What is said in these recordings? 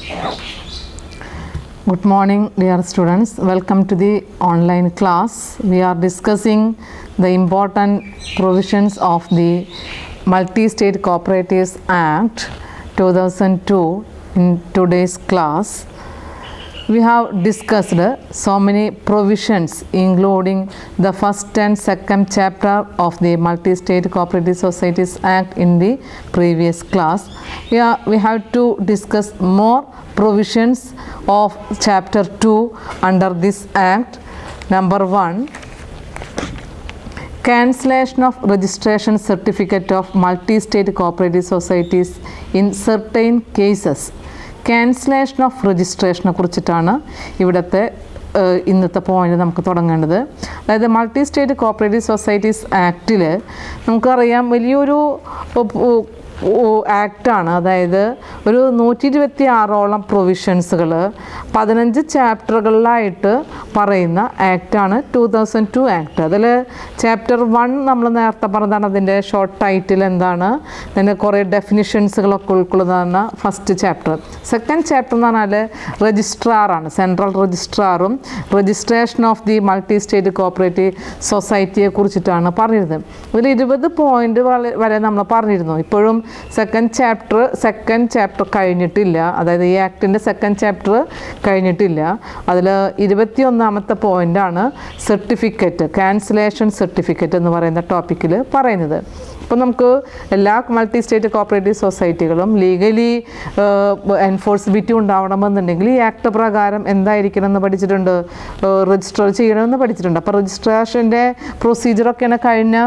Good morning, dear students. Welcome to the online class. We are discussing the important provisions of the Multi State Cooperatives Act 2002 in today's class. We have discussed so many provisions, including the first and second chapter of the Multi State Cooperative Societies Act in the previous class. We, are, we have to discuss more provisions of chapter 2 under this act. Number 1 cancellation of registration certificate of multi-state cooperative societies in certain cases cancellation of രജിസ്ട്രേഷനെ കുറിച്ചിട്ടാണ് ഇവിടുത്തെ ഏഹ്, ഇന്നത്തെ point നമുക്ക് തുടങ്ങേണ്ടത് അതായത് multi state cooperative societies ആക്റ്റിൽ നമുക്കറിയാം വലിയൊരു ആക്റ്റാണ് അതായത് ഒരു നൂറ്റി ഇരുപത്തി ആറോളം പ്രൊവിഷൻസുകൾ പതിനഞ്ച് ചാപ്റ്ററുകളിലായിട്ട് പറയുന്ന ആക്റ്റാണ് ടു തൗസൻഡ് ടു ആക്ട് അതിൽ ചാപ്റ്റർ വൺ നമ്മൾ നേരത്തെ പറഞ്ഞതാണ് അതിൻ്റെ ഷോർട്ട് ടൈറ്റിൽ എന്താണ് അതിൻ്റെ കുറേ ഡെഫിനിഷൻസുകളൊക്കെ ഉൾക്കൊള്ളുന്നതാണ് ഫസ്റ്റ് ചാപ്റ്റർ സെക്കൻഡ് ചാപ്റ്റർ എന്ന് പറഞ്ഞാൽ രജിസ്ട്രാറാണ് സെൻട്രൽ രജിസ്ട്രാറും registration of the multi state cooperative സൊസൈറ്റിയെ കുറിച്ചിട്ടാണ് പറഞ്ഞിരുന്നത് ഇതിൽ ഇരുപത് പോയിന്റ് വരെ നമ്മൾ പറഞ്ഞിരുന്നു ഇപ്പോഴും സെക്കൻഡ് ചാപ്റ്റർ സെക്കൻഡ് ചാപ്റ്റർ കഴിഞ്ഞിട്ടില്ല അതായത് ഈ ആക്ടിൻ്റെ സെക്കൻഡ് ചാപ്റ്റർ കഴിഞ്ഞിട്ടില്ല അതിൽ ഇരുപത്തി ഒന്നാമത്തെ പോയിൻ്റാണ് സർട്ടിഫിക്കറ്റ് ക്യാൻസലേഷൻ സർട്ടിഫിക്കറ്റ് എന്ന് പറയുന്ന ടോപ്പിക്കിൽ പറയുന്നത് അപ്പോൾ നമുക്ക് എല്ലാ മൾട്ടി സ്റ്റേറ്റ് കോപ്പറേറ്റീവ് സൊസൈറ്റികളും ലീഗലി എൻഫോഴ്സിബിലിറ്റി ഉണ്ടാവണമെന്നുണ്ടെങ്കിൽ ഈ ആക്ട് പ്രകാരം എന്തായിരിക്കണം എന്ന് പഠിച്ചിട്ടുണ്ട് രജിസ്റ്റർ ചെയ്യണമെന്ന് പഠിച്ചിട്ടുണ്ട് അപ്പോൾ രജിസ്ട്രേഷൻ്റെ പ്രൊസീജിയറൊക്കെയാണ് കഴിഞ്ഞ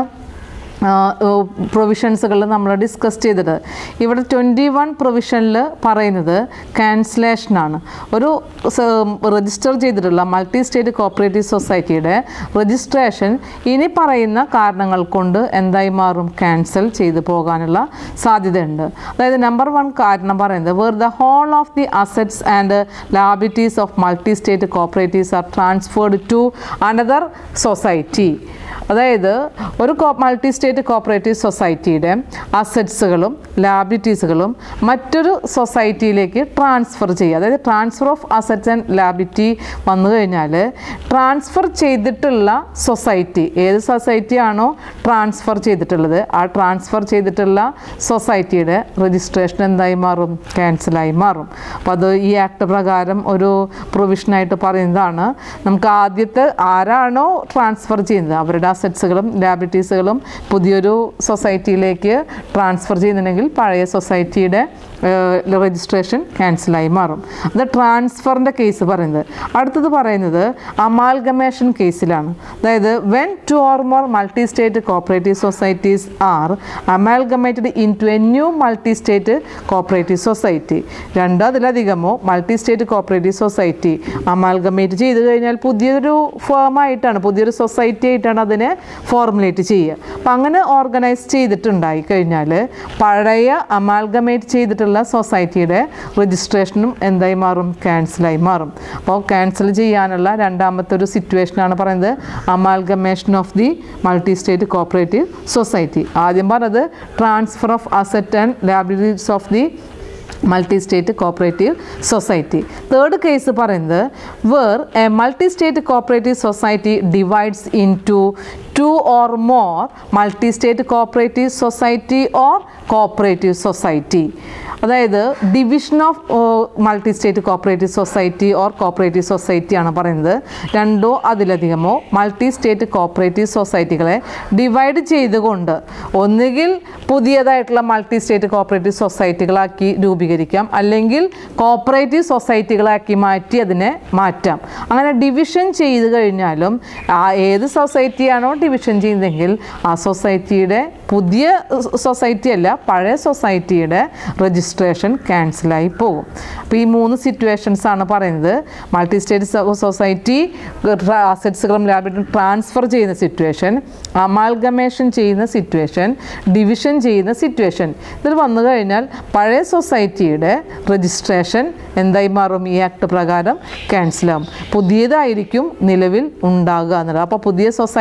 പ്രൊവിഷൻസുകൾ നമ്മൾ ഡിസ്കസ് ചെയ്തത് ഇവിടെ ട്വൻറ്റി വൺ പ്രൊവിഷനിൽ പറയുന്നത് ക്യാൻസലേഷനാണ് ഒരു രജിസ്റ്റർ ചെയ്തിട്ടുള്ള മൾട്ടി സ്റ്റേറ്റ് കോപ്പറേറ്റീവ് സൊസൈറ്റിയുടെ രജിസ്ട്രേഷൻ ഇനി പറയുന്ന കാരണങ്ങൾ കൊണ്ട് എന്തായി മാറും ക്യാൻസൽ ചെയ്തു പോകാനുള്ള സാധ്യതയുണ്ട് അതായത് നമ്പർ വൺ കാരണം പറയുന്നത് where the whole of the assets and liabilities of multi state cooperatives are transferred to another society അതായത് ഒരു മൾട്ടി സ്റ്റേറ്റ് കോപ്പറേറ്റീവ് സൊസൈറ്റിയുടെ അസറ്റ്സുകളും ലാബിലിറ്റീസുകളും മറ്റൊരു സൊസൈറ്റിയിലേക്ക് ട്രാൻസ്ഫർ ചെയ്യുക അതായത് transfer of assets and liability വന്നു കഴിഞ്ഞാൽ ട്രാൻസ്ഫർ ചെയ്തിട്ടുള്ള സൊസൈറ്റി ഏത് സൊസൈറ്റിയാണോ ട്രാൻസ്ഫർ ചെയ്തിട്ടുള്ളത് ആ ട്രാൻസ്ഫർ ചെയ്തിട്ടുള്ള സൊസൈറ്റിയുടെ രജിസ്ട്രേഷൻ എന്തായി മാറും ക്യാൻസലായി മാറും അപ്പോൾ അത് ഈ ആക്ട് പ്രകാരം ഒരു പ്രൊവിഷനായിട്ട് പറയുന്നതാണ് നമുക്ക് ആദ്യത്തെ ആരാണോ ട്രാൻസ്ഫർ ചെയ്യുന്നത് അവരുടെ അസറ്റ്സുകളും ലാബിലിറ്റീസുകളും പുതിയൊരു സൊസൈറ്റിയിലേക്ക് ട്രാൻസ്ഫർ ചെയ്യുന്നുണ്ടെങ്കിൽ പഴയ സൊസൈറ്റിയുടെ രജിസ്ട്രേഷൻ ക്യാൻസലായി മാറും അത് ട്രാൻസ്ഫറിൻ്റെ കേസ് പറയുന്നത് അടുത്തത് പറയുന്നത് അമാൽഗമേഷൻ കേസിലാണ് അതായത് when two or more multi state cooperative societies are amalgamated into a new multi state cooperative society രണ്ടോ അതിലധികമോ multi state cooperative society amalgamate ചെയ്ത് കഴിഞ്ഞാൽ പുതിയൊരു ഫേമായിട്ടാണ് പുതിയൊരു സൊസൈറ്റി ആയിട്ടാണ് അതിനെ ഫോർമുലേറ്റ് ചെയ്യുക അപ്പം അങ്ങനെ ഓർഗനൈസ് ചെയ്തിട്ടുണ്ടായി കഴിഞ്ഞാൽ പഴയ അമാൽഗമേറ്റ് ചെയ്തിട്ടുള്ള സൊസൈറ്റിയുടെ രജിസ്ട്രേഷനും എന്തായി മാറും ക്യാൻസലായി മാറും അപ്പോൾ ക്യാൻസൽ ചെയ്യാനുള്ള രണ്ടാമത്തെ ഒരു സിറ്റുവേഷനാണ് പറയുന്നത് amalgamation of the multi state cooperative society ആദ്യം പറഞ്ഞത് transfer of asset and liabilities of the multi state cooperative society third case പറയുന്നത് where a multi state cooperative society divides into two or more multi state cooperative society or cooperative society അതായത് division of multi state cooperative society or cooperative society ആണ് പറയുന്നത് രണ്ടോ അതിലധികമോ multi state cooperative സൊസൈറ്റികളെ divide ചെയ്തുകൊണ്ട് ഒന്നുകിൽ പുതിയതായിട്ടുള്ള multi state cooperative സൊസൈറ്റികളാക്കി രൂപീകരിക്കാം അല്ലെങ്കിൽ കോപ്പറേറ്റീവ് സൊസൈറ്റികളാക്കി മാറ്റി അതിനെ മാറ്റാം അങ്ങനെ ഡിവിഷൻ ചെയ്ത് കഴിഞ്ഞാലും ആ ഏത് സൊസൈറ്റിയാണോ ഡിവിഷൻ ചെയ്യുന്നതെങ്കിൽ ആ സൊസൈറ്റിയുടെ പുതിയ സൊസൈറ്റി അല്ല പഴയ സൊസൈറ്റിയുടെ രജിസ്ട്രേഷൻ ക്യാൻസലായി പോകും അപ്പോൾ ഈ മൂന്ന് സിറ്റുവേഷൻസ് ആണ് പറയുന്നത് മൾട്ടി സ്റ്റേറ്റ് സൊസൈറ്റി അസറ്റ്സുകളും ലാബിലിറ്റിയും ട്രാൻസ്ഫർ ചെയ്യുന്ന സിറ്റുവേഷൻ അമാൽഗമേഷൻ ചെയ്യുന്ന സിറ്റുവേഷൻ ഡിവിഷൻ ചെയ്യുന്ന സിറ്റുവേഷൻ ഇതിൽ വന്നു കഴിഞ്ഞാൽ പഴയ സൊസൈറ്റിയുടെ രജിസ്ട്രേഷൻ എന്തായി മാറും ഈ ആക്ട് പ്രകാരം ക്യാൻസലാവും പുതിയതായിരിക്കും നിലവിൽ ഉണ്ടാകുക എന്നുള്ളത് അപ്പോൾ പുതിയ സൊസൈറ്റിയെ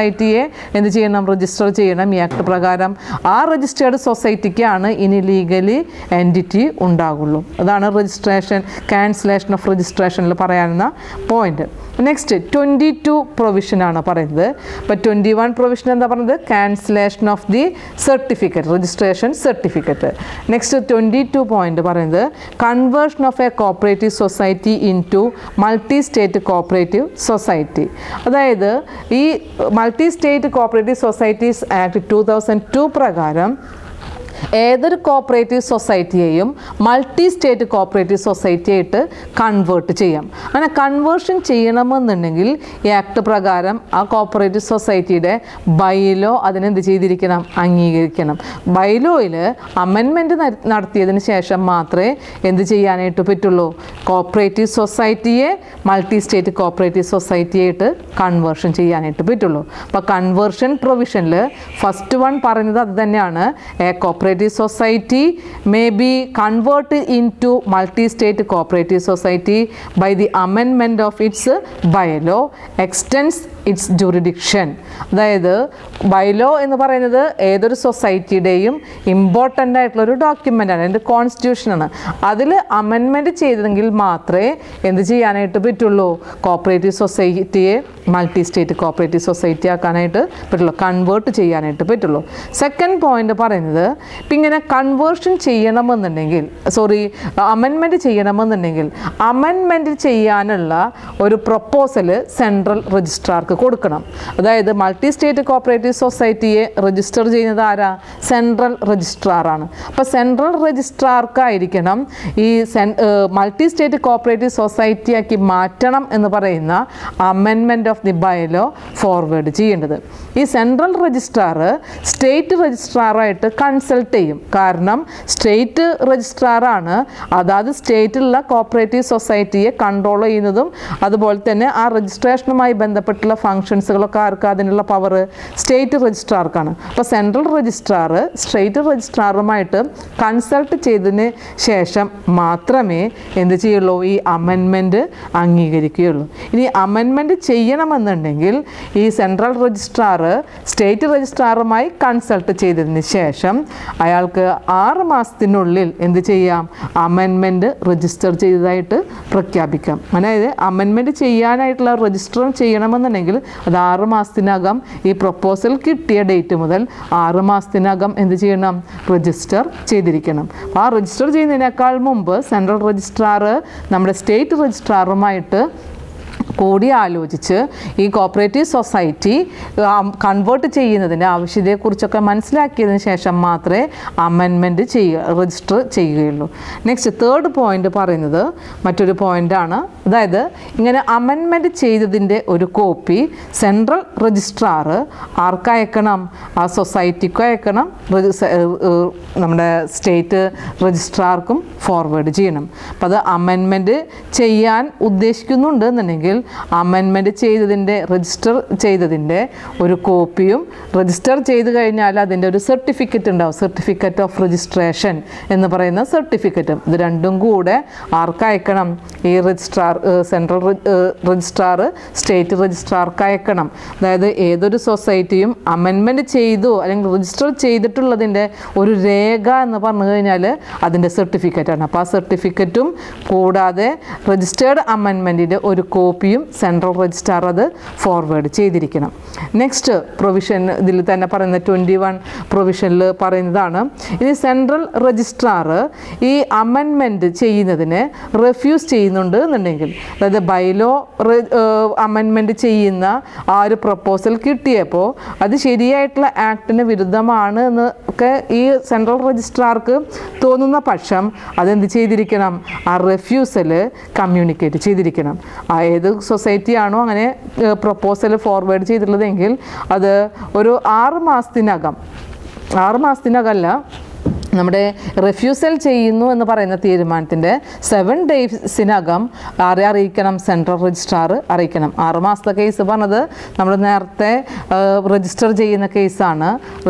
എന്ത് ചെയ്യണം രജിസ്റ്റർ ചെയ്യണം ഈ ആക്ട് പ്രകാരം ആ രജിസ്റ്റേർഡ് സൊസൈറ്റിക്കാണ് ഇനി ലീഗലി എൻറ്റിറ്റി ഉണ്ടാകുള്ളൂ അതാണ് രജിസ്ട്രേഷൻ ക്യാൻസലേഷൻ ഓഫ് രജിസ്ട്രേഷനിൽ പറയാവുന്ന പോയിന്റ് നെക്സ്റ്റ് ട്വൻറ്റി ടു പ്രൊവിഷനാണ് പറയുന്നത് അപ്പോൾ ട്വൻറ്റി വൺ പ്രൊവിഷൻ എന്താ പറയുന്നത് cancellation of the certificate registration certificate next twenty two point പറയുന്നത് conversion of a cooperative society into multi state cooperative society അതായത് ഈ multi state cooperative societies act two thousand two പ്രകാരം ഏതൊരു cooperative സൊസൈറ്റിയെയും multi state cooperative society ആയിട്ട് convert ചെയ്യാം അങ്ങനെ conversion ചെയ്യണമെന്നുണ്ടെങ്കിൽ ഈ ആക്ട് പ്രകാരം ആ കോപ്പറേറ്റീവ് സൊസൈറ്റിയുടെ ബൈലോ അതിനെന്ത് ചെയ്തിരിക്കണം അംഗീകരിക്കണം ബൈലോയിൽ അമെൻമെൻറ്റ് നടത്തിയതിന് ശേഷം മാത്രമേ എന്ത് ചെയ്യാനായിട്ട് പറ്റുള്ളൂ കോപ്പറേറ്റീവ് സൊസൈറ്റിയെ മൾട്ടി സ്റ്റേറ്റ് കോപ്പറേറ്റീവ് സൊസൈറ്റി ആയിട്ട് കൺവേർഷൻ ചെയ്യാനായിട്ട് പറ്റുള്ളൂ അപ്പോൾ കൺവേർഷൻ പ്രൊവിഷനിൽ ഫസ്റ്റ് വൺ പറയുന്നത് അത് തന്നെയാണ് a cooperative society may be convert into multi state cooperative society by the amendment of its bylaw extends its jurisdiction അതായത് ബൈലോ എന്ന് പറയുന്നത് ഏതൊരു സൊസൈറ്റിയുടെയും ഇമ്പോർട്ടൻ്റ് ആയിട്ടുള്ള ഒരു ഡോക്യുമെൻ്റാണ് എൻ്റെ കോൺസ്റ്റിറ്റ്യൂഷനാണ് അതിൽ അമെൻമെൻറ്റ് ചെയ്തെങ്കിൽ മാത്രമേ എന്ത് ചെയ്യാനായിട്ട് പറ്റുള്ളൂ കോപ്പറേറ്റീവ് സൊസൈറ്റിയെ മൾട്ടി സ്റ്റേറ്റ് കോപ്പറേറ്റീവ് സൊസൈറ്റി ആക്കാനായിട്ട് പറ്റുള്ളൂ കൺവേർട്ട് ചെയ്യാനായിട്ട് പറ്റുള്ളൂ സെക്കൻഡ് പോയിന്റ് പറയുന്നത് ഇപ്പം ഇങ്ങനെ കൺവേർഷൻ ചെയ്യണമെന്നുണ്ടെങ്കിൽ സോറി അമെൻമെൻറ്റ് ചെയ്യണമെന്നുണ്ടെങ്കിൽ അമെൻമെൻറ്റ് ചെയ്യാനുള്ള ഒരു പ്രപ്പോസൽ സെൻട്രൽ രജിസ്ട്രാർക്ക് കൊടുക്കണം അതായത് മൾട്ടി സ്റ്റേറ്റ് കോപ്പറേറ്റീവ് സൊസൈറ്റിയെ രജിസ്റ്റർ ചെയ്യുന്നത് ആരാ സെൻട്രൽ രജിസ്ട്രാറാണ് അപ്പോൾ സെൻട്രൽ രജിസ്ട്രാർക്കായിരിക്കണം ഈ സെൻ മൾട്ടി സ്റ്റേറ്റ് കോപ്പറേറ്റീവ് സൊസൈറ്റിയാക്കി മാറ്റണം എന്ന് പറയുന്ന amendment of the bylaw forward ചെയ്യേണ്ടത് ഈ സെൻട്രൽ രജിസ്ട്രാർ സ്റ്റേറ്റ് രജിസ്ട്രാറായിട്ട് കൺസൾട്ട് ചെയ്യും കാരണം സ്റ്റേറ്റ് രജിസ്ട്രാറാണ് അതാത് സ്റ്റേറ്റിലുള്ള കോപ്പറേറ്റീവ് സൊസൈറ്റിയെ കൺട്രോൾ ചെയ്യുന്നതും അതുപോലെ തന്നെ ആ രജിസ്ട്രേഷനുമായി ബന്ധപ്പെട്ടുള്ള ഫങ്ഷൻസുകളൊക്കെ ആർക്ക് അതിനുള്ള പവർ സ്റ്റേറ്റ് രജിസ്ട്രാർക്കാണ് അപ്പോൾ സെൻട്രൽ രജിസ്ട്രാർ സ്റ്റേറ്റ് രജിസ്ട്രാറുമായിട്ട് കൺസൾട്ട് ചെയ്തതിന് ശേഷം മാത്രമേ എന്ത് ചെയ്യുള്ളൂ ഈ അമെൻമെൻറ്റ് അംഗീകരിക്കുകയുള്ളൂ ഇനി അമെൻമെൻറ്റ് ചെയ്യണമെന്നുണ്ടെങ്കിൽ ഈ സെൻട്രൽ രജിസ്ട്രാർ സ്റ്റേറ്റ് രജിസ്ട്രാറുമായി കൺസൾട്ട് ചെയ്തതിന് ശേഷം അയാൾക്ക് ആറ് മാസത്തിനുള്ളിൽ എന്ത് ചെയ്യാം അമെൻമെൻറ്റ് രജിസ്റ്റർ ചെയ്തതായിട്ട് പ്രഖ്യാപിക്കാം അതായത് അമെൻമെൻറ്റ് ചെയ്യാനായിട്ടുള്ള രജിസ്റ്റർ ചെയ്യണമെന്നുണ്ടെങ്കിൽ അത് ആറ് മാസത്തിനകം ഈ പ്രപ്പോസൽ കിട്ടിയ ഡേറ്റ് മുതൽ ആറ് മാസത്തിനകം എന്ത് ചെയ്യണം രജിസ്റ്റർ ചെയ്തിരിക്കണം അപ്പോൾ ആ രജിസ്റ്റർ ചെയ്യുന്നതിനേക്കാൾ മുമ്പ് സെൻട്രൽ രജിസ്ട്രാർ നമ്മുടെ സ്റ്റേറ്റ് രജിസ്ട്രാറുമായിട്ട് കൂടി ആലോചിച്ച് ഈ കോപ്പറേറ്റീവ് സൊസൈറ്റി കൺവേർട്ട് ചെയ്യുന്നതിൻ്റെ ആവശ്യതയെക്കുറിച്ചൊക്കെ മനസ്സിലാക്കിയതിന് ശേഷം മാത്രമേ അമെൻമെൻറ്റ് ചെയ്യുക രജിസ്റ്റർ ചെയ്യുകയുള്ളൂ നെക്സ്റ്റ് തേർഡ് പോയിന്റ് പറയുന്നത് മറ്റൊരു പോയിൻ്റാണ് അതായത് ഇങ്ങനെ അമെൻമെൻറ്റ് ചെയ്തതിൻ്റെ ഒരു കോപ്പി സെൻട്രൽ രജിസ്ട്രാർ ആർക്കയക്കണം ആ സൊസൈറ്റിക്കും അയക്കണം രജി- ഏർ, ഏർ, നമ്മുടെ സ്റ്റേറ്റ് രജിസ്ട്രാർക്കും ഫോർവേഡ് ചെയ്യണം അപ്പം അത് അമെൻമെൻറ്റ് ചെയ്യാൻ ഉദ്ദേശിക്കുന്നുണ്ട് എന്നുണ്ടെങ്കിൽ അമെൻമെൻറ്റ് ചെയ്തതിൻ്റെ രജിസ്റ്റർ ചെയ്തതിൻ്റെ ഒരു കോപ്പിയും രജിസ്റ്റർ ചെയ്ത് കഴിഞ്ഞാൽ അതിൻ്റെ ഒരു സർട്ടിഫിക്കറ്റ് ഉണ്ടാവും സർട്ടിഫിക്കറ്റ് ഓഫ് രജിസ്ട്രേഷൻ എന്ന് പറയുന്ന സർട്ടിഫിക്കറ്റും ഇത് രണ്ടും കൂടെ ആർക്ക് അയക്കണം ഈ രജിസ്ട്രാർ സെൻട്രൽ രജിസ്ട്രാർ സ്റ്റേറ്റ് രജിസ്ട്രാർക്ക് അയക്കണം അതായത് ഏതൊരു സൊസൈറ്റിയും അമെൻമെൻറ്റ് ചെയ്തു അല്ലെങ്കിൽ രജിസ്റ്റർ ചെയ്തിട്ടുള്ളതിൻ്റെ ഒരു രേഖ എന്ന് പറഞ്ഞു കഴിഞ്ഞാൽ അതിൻ്റെ സർട്ടിഫിക്കറ്റാണ് അപ്പോൾ ആ സർട്ടിഫിക്കറ്റും കൂടാതെ രജിസ്റ്റേർഡ് അമെൻമെൻറ്റിൻ്റെ ഒരു കോപ്പിയും സെൻട്രൽ രജിസ്ട്രാർ അത് ഫോർവേഡ് ചെയ്തിരിക്കണം നെക്സ്റ്റ് പ്രൊവിഷൻ ഇതിൽ തന്നെ പറയുന്ന ട്വൻറ്റി വൺ പ്രൊവിഷനിൽ പറയുന്നതാണ് ഇനി സെൻട്രൽ രജിസ്ട്രാർ ഈ അമെൻമെൻറ്റ് ചെയ്യുന്നതിന് റെഫ്യൂസ് ചെയ്യുന്നുണ്ട് എന്നുണ്ടെങ്കിൽ അതായത് ബൈലോ അമെൻമെൻറ്റ് ചെയ്യുന്ന ആ ഒരു പ്രപ്പോസൽ കിട്ടിയപ്പോൾ അത് ശരിയായിട്ടുള്ള ആക്ടിന് വിരുദ്ധമാണ് എന്ന് ഒക്കെ ഈ സെൻട്രൽ രജിസ്ട്രാർക്ക് തോന്നുന്ന പക്ഷം അതെന്ത് ചെയ്തിരിക്കണം ആ റെഫ്യൂസൽ കമ്മ്യൂണിക്കേറ്റ് ചെയ്തിരിക്കണം ആ ഏത് സൊസൈറ്റി ആണോ അങ്ങനെ പ്രപ്പോസൽ ഫോർവേഡ് ചെയ്തിട്ടുള്ളതെങ്കിൽ അത് ഒരു ആറ് മാസത്തിനകം ആറ് മാസത്തിനകമല്ല നമ്മുടെ റെഫ്യൂസൽ ചെയ്യുന്നു എന്ന് പറയുന്ന തീരുമാനത്തിൻ്റെ സെവൻ ഡേയ്സിനകം ആരെ അറിയിക്കണം സെൻട്രൽ രജിസ്ട്രാർ അറിയിക്കണം ആറ് മാസത്തെ കേസ് പറഞ്ഞത് നമ്മൾ നേരത്തെ രജിസ്റ്റർ ചെയ്യുന്ന കേസാണ്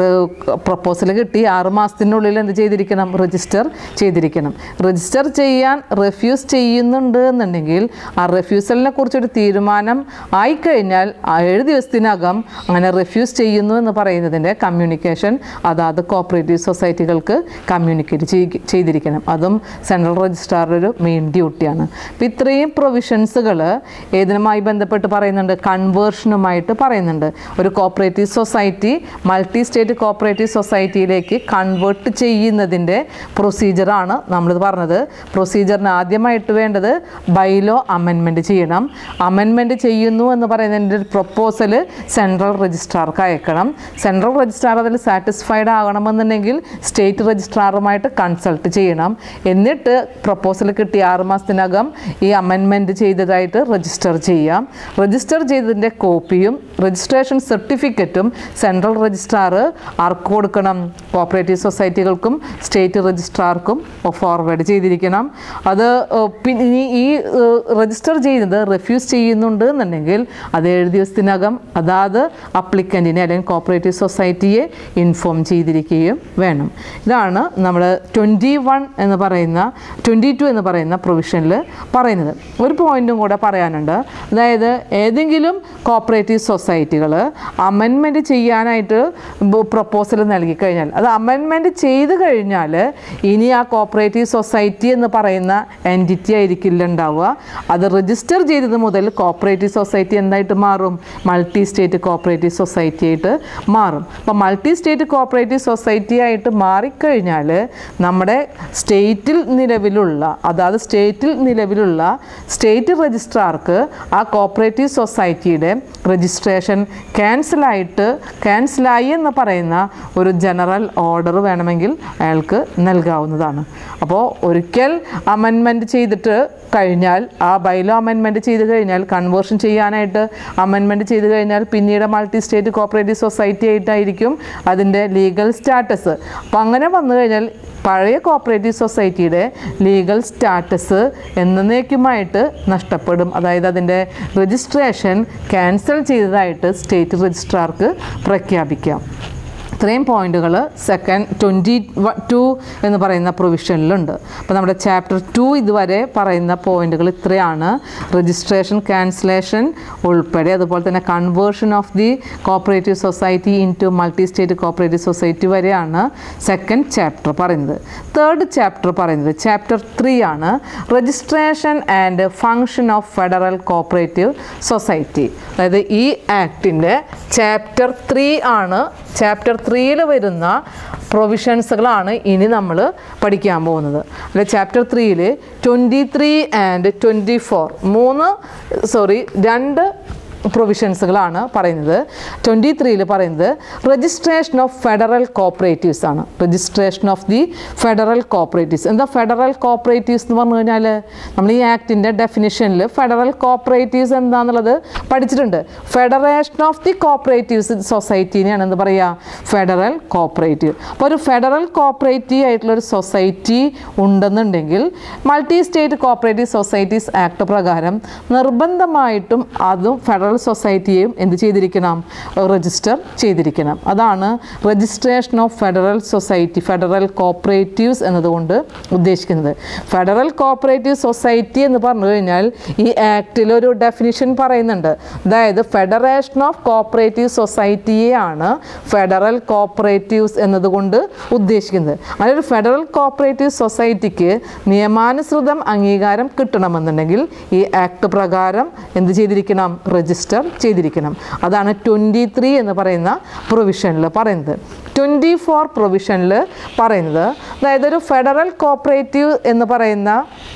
പ്രപ്പോസൽ കിട്ടി ആറ് മാസത്തിനുള്ളിൽ എന്ത് ചെയ്തിരിക്കണം രജിസ്റ്റർ ചെയ്തിരിക്കണം രജിസ്റ്റർ ചെയ്യാൻ റെഫ്യൂസ് ചെയ്യുന്നുണ്ട് എന്നുണ്ടെങ്കിൽ ആ റെഫ്യൂസലിനെ കുറിച്ചൊരു തീരുമാനം ആയിക്കഴിഞ്ഞാൽ ആ ഏഴ് ദിവസത്തിനകം അങ്ങനെ റെഫ്യൂസ് ചെയ്യുന്നു എന്ന് പറയുന്നതിൻ്റെ കമ്മ്യൂണിക്കേഷൻ അതാത് കോപ്പറേറ്റീവ് സൊസൈറ്റികൾക്ക് കമ്മ്യൂണിക്കേറ്റ് ചെയ്- ചെയ്തിരിക്കണം അതും സെൻട്രൽ രജിസ്ട്രാറുടെ ഒരു മെയിൻ ഡ്യൂട്ടിയാണ് അപ്പോൾ ഇത്രയും പ്രൊവിഷൻസുകൾ ഏതിനുമായി ബന്ധപ്പെട്ട് പറയുന്നുണ്ട് കൺവേർഷനുമായിട്ട് പറയുന്നുണ്ട് ഒരു cooperative society multi state cooperative സൊസൈറ്റിയിലേക്ക് കൺവേർട്ട് ചെയ്യുന്നതിൻ്റെ പ്രൊസീജിയറാണ് നമ്മളിത് പറഞ്ഞത് പ്രൊസീജിയറിന് ആദ്യമായിട്ട് വേണ്ടത് ബൈലോ അമെൻമെൻറ്റ് ചെയ്യണം അമെൻമെൻറ്റ് ചെയ്യുന്നു എന്ന് പറയുന്നതിൻ്റെ ഒരു പ്രൊപ്പോസൽ സെൻട്രൽ രജിസ്ട്രാർക്ക് അയക്കണം സെൻട്രൽ രജിസ്ട്രാർ അതിൽ സാറ്റിസ്ഫൈഡ് ആകണമെന്നുണ്ടെങ്കിൽ സ്റ്റേറ്റ് രജിസ്ട്രാറുമായിട്ട് കൺസൾട്ട് ചെയ്യണം എന്നിട്ട് പ്രൊപ്പോസൽ കിട്ടിയ ആറ് മാസത്തിനകം ഈ അമെൻമെൻറ്റ് ചെയ്തതായിട്ട് രജിസ്റ്റർ ചെയ്യാം രജിസ്റ്റർ ചെയ്തതിൻ്റെ കോപ്പിയും രജിസ്ട്രേഷൻ സർട്ടിഫിക്കറ്റും സെൻട്രൽ രജിസ്ട്രാർ ആർക്ക് കൊടുക്കണം കോപ്പറേറ്റീവ് സൊസൈറ്റികൾക്കും സ്റ്റേറ്റ് രജിസ്ട്രാർക്കും ഫോർവേഡ് ചെയ്തിരിക്കണം അത് ഏഹ്, പിന്നെ ഇനി ഈ രജിസ്റ്റർ ചെയ്യുന്നത് റെഫ്യൂസ് ചെയ്യുന്നുണ്ട് എന്നുണ്ടെങ്കിൽ അത് ഏഴ് ദിവസത്തിനകം അതാത് അപ്ലിക്കൻറ്റിനെ അല്ലെങ്കിൽ കോപ്പറേറ്റീവ് സൊസൈറ്റിയെ ഇൻഫോം ചെയ്തിരിക്കുകയും വേണം ഇതാണ് നമ്മൾ ട്വൻറ്റി വൺ എന്ന് പറയുന്ന ട്വൻറ്റി ടു എന്ന് പറയുന്ന പ്രൊവിഷനിൽ പറയുന്നത് ഒരു പോയിന്റും കൂടെ പറയാനുണ്ട് അതായത് ഏതെങ്കിലും കോപ്പറേറ്റീവ് സൊസൈറ്റികൾ അമെൻമെൻറ്റ് ചെയ്യാനായിട്ട് പ്രപ്പോസൽ നൽകി കഴിഞ്ഞാൽ അത് അമെൻമെൻറ്റ് ചെയ്ത് കഴിഞ്ഞാൽ ഇനി ആ കോപ്പറേറ്റീവ് സൊസൈറ്റി എന്ന് പറയുന്ന എൻറ്റിറ്റി ആയിരിക്കില്ല ഉണ്ടാവുക അത് രജിസ്റ്റർ ചെയ്തത് മുതൽ കോപ്പറേറ്റീവ് സൊസൈറ്റി എന്തായിട്ട് മാറും മൾട്ടി സ്റ്റേറ്റ് കോപ്പറേറ്റീവ് സൊസൈറ്റി ആയിട്ട് മാറും അപ്പോൾ മൾട്ടി സ്റ്റേറ്റ് കോപ്പറേറ്റീവ് സൊസൈറ്റി ആയിട്ട് മാറിക്കഴിഞ്ഞാൽ നമ്മുടെ സ്റ്റേറ്റിൽ നിലവിലുള്ള അതായത് സ്റ്റേറ്റിൽ നിലവിലുള്ള സ്റ്റേറ്റ് രജിസ്ട്രാർക്ക് ആ കോപ്പറേറ്റീവ് സൊസൈറ്റിയുടെ രജിസ്ട്രേഷൻ ക്യാൻസലായിട്ട് ക്യാൻസലായി എന്ന് പറയുന്ന ഒരു ജനറൽ ഓർഡർ വേണമെങ്കിൽ അയാൾക്ക് നൽകാവുന്നതാണ് അപ്പോൾ ഒരിക്കൽ അമെൻമെൻറ്റ് ചെയ്തിട്ട് കഴിഞ്ഞാൽ ആ ബൈലോ അമെൻമെൻറ്റ് ചെയ്ത് കഴിഞ്ഞാൽ കൺവേർഷൻ ചെയ്യാനായിട്ട് അമെൻമെൻറ്റ് ചെയ്ത് കഴിഞ്ഞാൽ പിന്നീട് മൾട്ടി സ്റ്റേറ്റ് കോപ്പറേറ്റീവ് സൊസൈറ്റി ആയിട്ടായിരിക്കും അതിൻ്റെ ലീഗൽ സ്റ്റാറ്റസ് അപ്പോൾ അങ്ങനെ വന്നു കഴിഞ്ഞാൽ പഴയ കോപ്പറേറ്റീവ് സൊസൈറ്റിയുടെ ലീഗൽ സ്റ്റാറ്റസ് എന്നേക്കുമായിട്ട് നഷ്ടപ്പെടും അതായത് അതിൻ്റെ രജിസ്ട്രേഷൻ ക്യാൻസൽ ചെയ്തതായിട്ട് സ്റ്റേറ്റ് രജിസ്ട്രാർക്ക് പ്രഖ്യാപിക്കാം ഇത്രയും പോയിന്റുകൾ സെക്കൻഡ് ട്വൻറ്റി ടു എന്ന് പറയുന്ന പ്രൊവിഷനിലുണ്ട് അപ്പോൾ നമ്മുടെ ചാപ്റ്റർ ടു ഇതുവരെ പറയുന്ന പോയിന്റുകൾ ഇത്രയാണ് രജിസ്ട്രേഷൻ ക്യാൻസലേഷൻ ഉൾപ്പെടെ അതുപോലെ തന്നെ conversion of the cooperative society into multi state cooperative society വരെയാണ് സെക്കൻഡ് ചാപ്റ്റർ പറയുന്നത് തേർഡ് ചാപ്റ്റർ പറയുന്നത് ചാപ്റ്റർ ത്രീ ആണ് registration and function of federal cooperative society അതായത് ഈ ആക്ടിൻ്റെ ചാപ്റ്റർ ത്രീ ആണ് ചാപ്റ്റർ ത്രീയിൽ വരുന്ന പ്രൊവിഷൻസുകളാണ് ഇനി നമ്മൾ പഠിക്കാൻ പോകുന്നത് അല്ലെ ചാപ്റ്റർ ത്രീയിൽ twenty three and twenty four മൂന്ന് സോറി രണ്ട് പ്രൊവിഷൻസുകളാണ് പറയുന്നത് ട്വൻറ്റി ത്രീയിൽ പറയുന്നത് രജിസ്ട്രേഷൻ ഓഫ് ഫെഡറൽ കോപ്പറേറ്റീവ്സ് ആണ് registration of the federal cooperatives എന്താ ഫെഡറൽ കോപ്പറേറ്റീവ്സ് എന്ന് പറഞ്ഞു കഴിഞ്ഞാൽ നമ്മൾ ഈ ആക്ടിൻ്റെ ഡെഫിനിഷനിൽ ഫെഡറൽ കോപ്പറേറ്റീവ്സ് എന്താണെന്നുള്ളത് പഠിച്ചിട്ടുണ്ട് ഫെഡറേഷൻ ഓഫ് ദി കോപ്പറേറ്റീവ്സ് സൊസൈറ്റീനെയാണ് എന്ത് പറയുക ഫെഡറൽ കോപ്പറേറ്റീവ് അപ്പോൾ ഒരു ഫെഡറൽ കോപ്പറേറ്റീവ് ആയിട്ടുള്ള ഒരു സൊസൈറ്റി ഉണ്ടെന്നുണ്ടെങ്കിൽ multi state cooperative societies act പ്രകാരം നിർബന്ധമായിട്ടും അതും ഫെഡറൽ സൊസൈറ്റിയെയും എന്ത് ചെയ്തിരിക്കണം രജിസ്റ്റർ ചെയ്തിരിക്കണം അതാണ് registration of federal society federal cooperatives എന്നതുകൊണ്ട് ഉദ്ദേശിക്കുന്നത് ഫെഡറൽ കോപ്പറേറ്റീവ് സൊസൈറ്റി എന്ന് പറഞ്ഞു കഴിഞ്ഞാൽ ഈ ആക്ടിൽ ഒരു ഡെഫിനിഷൻ പറയുന്നുണ്ട് അതായത് ഫെഡറേഷൻ ഓഫ് കോപ്പറേറ്റീവ് സൊസൈറ്റിയെയാണ് ഫെഡറൽ കോപ്പറേറ്റീവ്സ് എന്നതുകൊണ്ട് ഉദ്ദേശിക്കുന്നത് അങ്ങനെ ഒരു ഫെഡറൽ കോപ്പറേറ്റീവ് സൊസൈറ്റിക്ക് നിയമാനുസൃതം അംഗീകാരം കിട്ടണമെന്നുണ്ടെങ്കിൽ ഈ ആക്ട് പ്രകാരം എന്ത് ചെയ്തിരിക്കണം രജിസ്റ്റർ ചെയ്തിരിക്കണം അതാണ് ട്വൻറ്റി ത്രീ എന്ന് പറയുന്ന പ്രൊവിഷനിൽ പറയുന്നത് ട്വൻറ്റി ഫോർ പ്രൊവിഷനിൽ പറയുന്നത് അതായത് ഒരു ഫെഡറൽ കോപ്പറേറ്റീവ് എന്ന് പറയുന്ന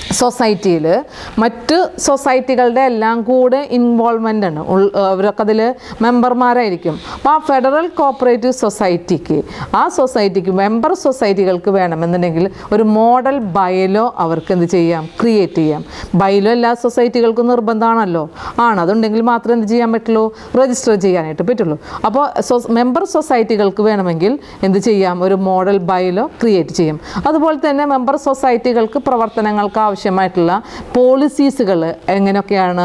സൊസൈറ്റിയിൽ മറ്റ് സൊസൈറ്റികളുടെ എല്ലാം കൂടെ ഇൻവോൾവ്മെൻ്റ് ആണ് ഉൾ അവരൊക്കെ അതിൽ മെമ്പർമാരായിരിക്കും അപ്പോൾ ആ ഫെഡറൽ കോപ്പറേറ്റീവ് സൊസൈറ്റിക്ക് ആ സൊസൈറ്റിക്ക് മെമ്പർ സൊസൈറ്റികൾക്ക് വേണമെന്നുണ്ടെങ്കിൽ ഒരു മോഡൽ ബയലോ അവർക്ക് എന്ത് ചെയ്യാം ക്രിയേറ്റ് ചെയ്യാം ബയലോ എല്ലാ സൊസൈറ്റികൾക്കും നിർബന്ധമാണല്ലോ ആണ് അതുണ്ടെങ്കിൽ മാത്രമേ എന്ത് ചെയ്യാൻ പറ്റുള്ളൂ രജിസ്റ്റർ ചെയ്യാനായിട്ട് പറ്റുള്ളൂ അപ്പോൾ മെമ്പർ സൊസൈറ്റികൾക്ക് വേണമെങ്കിൽ എന്ത് ചെയ്യാം ഒരു മോഡൽ ബയലോ ക്രിയേറ്റ് ചെയ്യും അതുപോലെ തന്നെ മെമ്പർ സൊസൈറ്റികൾക്ക് പ്രവർത്തനങ്ങൾക്ക് ആവശ്യമായിട്ടുള്ള പോളിസീസുകൾ എങ്ങനെയൊക്കെയാണ്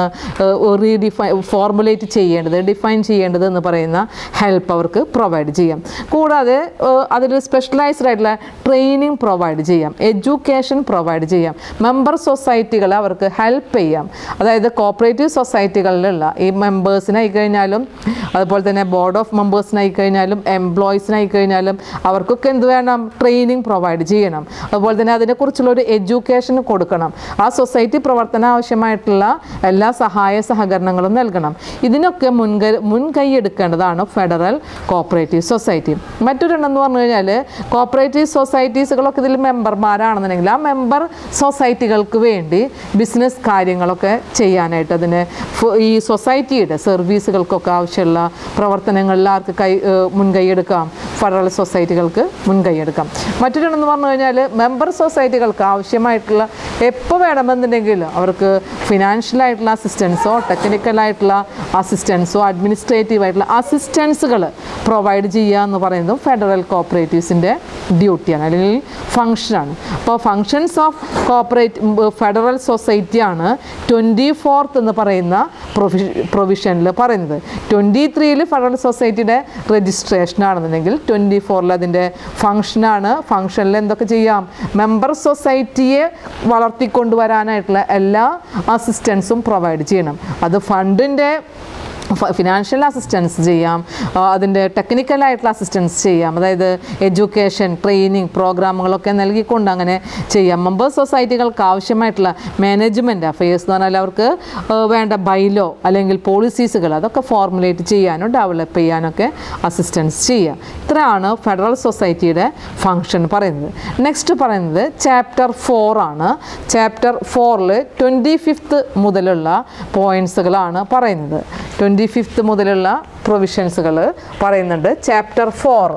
റീഡിഫൈ ഫോർമുലേറ്റ് ചെയ്യേണ്ടത് ഡിഫൈൻ ചെയ്യേണ്ടത് എന്ന് പറയുന്ന ഹെൽപ്പ് അവർക്ക് പ്രൊവൈഡ് ചെയ്യാം കൂടാതെ ഏഹ്, അതിൽ സ്പെഷ്യലൈസ്ഡ് ആയിട്ടുള്ള ട്രെയിനിങ് പ്രൊവൈഡ് ചെയ്യാം എഡ്യൂക്കേഷൻ പ്രൊവൈഡ് ചെയ്യാം മെമ്പർ സൊസൈറ്റികളെ അവർക്ക് ഹെൽപ്പ് ചെയ്യാം അതായത് കോപ്പറേറ്റീവ് സൊസൈറ്റികളിലുള്ള ഈ മെമ്പേഴ്സിനായി കഴിഞ്ഞാലും അതുപോലെ തന്നെ ബോർഡ് ഓഫ് മെമ്പേഴ്സിനായി കഴിഞ്ഞാലും എംപ്ലോയീസിനായി കഴിഞ്ഞാലും അവർക്കൊക്കെ എന്ത് വേണം ട്രെയിനിങ് പ്രൊവൈഡ് ചെയ്യണം അതുപോലെ തന്നെ അതിനെക്കുറിച്ചുള്ള ഒരു എഡ്യൂക്കേഷൻ കൊടുക്കണം ആ സൊസൈറ്റി പ്രവർത്തന ആവശ്യമായിട്ടുള്ള എല്ലാ സഹായ സഹകരണങ്ങളും നൽകണം ഇതിനൊക്കെ മുൻകൈ മുൻകൈ എടുക്കേണ്ടതാണ് ഫെഡറൽ കോപ്പറേറ്റീവ് സൊസൈറ്റി മറ്റൊരെണ്ണം എന്ന് പറഞ്ഞു കഴിഞ്ഞാൽ കോപ്പറേറ്റീവ് സൊസൈറ്റീസുകളൊക്കെ ഇതിൽ മെമ്പർമാരാണെന്നുണ്ടെങ്കിൽ ആ മെമ്പർ സൊസൈറ്റികൾക്ക് വേണ്ടി ബിസിനസ് കാര്യങ്ങളൊക്കെ ചെയ്യാനായിട്ട് അതിന് ഫ- ഈ സൊസൈറ്റിയുടെ സർവീസുകൾക്കൊക്കെ ആവശ്യമുള്ള പ്രവർത്തനങ്ങളിൽ ആർക്ക് കൈ ഏഹ് മുൻകൈ എടുക്കാം ഫെഡറൽ സൊസൈറ്റികൾക്ക് മുൻകൈ എടുക്കാം മറ്റൊരെണ്ണെന്ന് പറഞ്ഞു കഴിഞ്ഞാൽ മെമ്പർ സൊസൈറ്റികൾക്ക് ആവശ്യമായിട്ടുള്ള എപ്പോൾ വേണമെന്നുണ്ടെങ്കിൽ അവർക്ക് ഫിനാൻഷ്യൽ ആയിട്ടുള്ള അസിസ്റ്റൻസോ ടെക്നിക്കലായിട്ടുള്ള അസിസ്റ്റൻസോ അഡ്മിനിസ്ട്രേറ്റീവ് ആയിട്ടുള്ള അസിസ്റ്റൻസുകൾ പ്രൊവൈഡ് ചെയ്യുക എന്ന് പറയുന്നതും ഫെഡറൽ കോപ്പറേറ്റീവ്സിൻ്റെ ഡ്യൂട്ടിയാണ് അല്ലെങ്കിൽ ഫങ്ഷനാണ് അപ്പോൾ ഫങ്ഷൻസ് ഓഫ് കോപ്പറേറ്റ് ഫെഡറൽ സൊസൈറ്റിയാണ് ട്വൻറ്റി ഫോർത്ത് എന്ന് പറയുന്ന പ്രൊവി പ്രൊവിഷനിൽ പറയുന്നത് ട്വൻറ്റി ത്രീയിൽ ഫെഡറൽ സൊസൈറ്റിയുടെ രജിസ്ട്രേഷൻ ആണെന്നുണ്ടെങ്കിൽ ട്വൻറ്റി ഫോറിൽ അതിൻ്റെ ഫങ്ഷനാണ് ഫങ്ഷനിൽ എന്തൊക്കെ ചെയ്യാം മെമ്പർ സൊസൈറ്റിയെ വളർത്തിക്കൊണ്ടുവരാനായിട്ടുള്ള എല്ലാ അസിസ്റ്റൻസും പ്രൊവൈഡ് ചെയ്യണം അത് ഫണ്ടിൻ്റെ ഫിനാൻഷ്യൽ അസിസ്റ്റൻസ് ചെയ്യാം ആ, അതിൻ്റെ ടെക്നിക്കലായിട്ടുള്ള അസിസ്റ്റൻസ് ചെയ്യാം അതായത് എഡ്യൂക്കേഷൻ ട്രെയിനിങ് പ്രോഗ്രാമുകളൊക്കെ നൽകിക്കൊണ്ട് അങ്ങനെ ചെയ്യാം മെമ്പർ സൊസൈറ്റികൾക്ക് ആവശ്യമായിട്ടുള്ള മാനേജ്മെൻറ്റ് അഫയേഴ്സ് എന്ന് പറഞ്ഞാൽ അവർക്ക് ആ, വേണ്ട ബൈലോ അല്ലെങ്കിൽ പോളിസീസുകൾ അതൊക്കെ ഫോർമുലേറ്റ് ചെയ്യാനോ ഡെവലപ്പ് ചെയ്യാനൊക്കെ അസിസ്റ്റൻസ് ചെയ്യുക ഇത്രയാണ് ഫെഡറൽ സൊസൈറ്റിയുടെ ഫങ്ഷൻ പറയുന്നത് നെക്സ്റ്റ് പറയുന്നത് ചാപ്റ്റർ ഫോർ ആണ് ചാപ്റ്റർ ഫോറിൽ ട്വൻറ്റി ഫിഫ്ത്ത് മുതലുള്ള പോയിൻറ്റ്സുകളാണ് പറയുന്നത് ട്വൻറ്റി ഫിഫ്ത്ത് മുതലുള്ള പ്രൊവിഷൻസുകൾ പറയുന്നുണ്ട് ചാപ്റ്റർ ഫോർ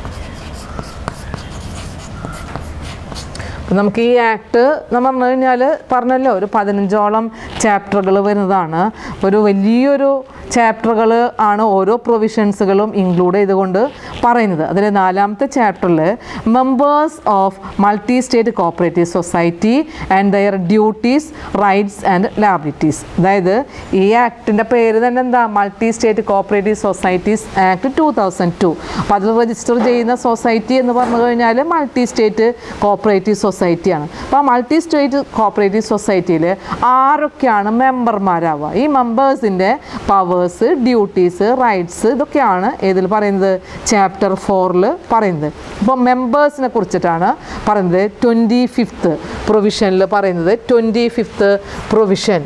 അപ്പം നമുക്ക് ഈ ആക്ട് എന്ന് പറഞ്ഞു കഴിഞ്ഞാൽ പറഞ്ഞല്ലോ ഒരു പതിനഞ്ചോളം ചാപ്റ്ററുകൾ വരുന്നതാണ് ഒരു വലിയൊരു ചാപ്റ്ററുകൾ ആണ് ഓരോ പ്രൊവിഷൻസുകളും ഇൻക്ലൂഡ് ചെയ്തുകൊണ്ട് പറയുന്നത് അതിൽ നാലാമത്തെ ചാപ്റ്ററിൽ members of multi state cooperative society and their duties rights and liabilities അതായത് ഈ ആക്ടിൻ്റെ പേര് തന്നെ എന്താ multi state cooperative societies act two thousand two അപ്പോൾ അതിൽ രജിസ്റ്റർ ചെയ്യുന്ന സൊസൈറ്റി എന്ന് പറഞ്ഞു കഴിഞ്ഞാൽ മൾട്ടി സ്റ്റേറ്റ് കോപ്പറേറ്റീവ് സൊസൈറ്റിയാണ് അപ്പോൾ ആ മൾട്ടി സ്റ്റേറ്റ് കോപ്പറേറ്റീവ് സൊസൈറ്റിയിൽ ആരൊക്കെയാണ് മെമ്പർമാരാവുക ഈ മെമ്പേഴ്സിൻ്റെ പവേഴ്സ് ഡ്യൂട്ടീസ് റൈറ്റ്സ് ഇതൊക്കെയാണ് ഏതിൽ പറയുന്നത് ചാപ്റ്റർ ഫോറിൽ പറയുന്നത് അപ്പോൾ മെമ്പേഴ്സിനെ കുറിച്ചിട്ടാണ് പറയുന്നത് ട്വൻറ്റി ഫിഫ്ത്ത് പ്രൊവിഷനിൽ പറയുന്നത് twenty fifth provision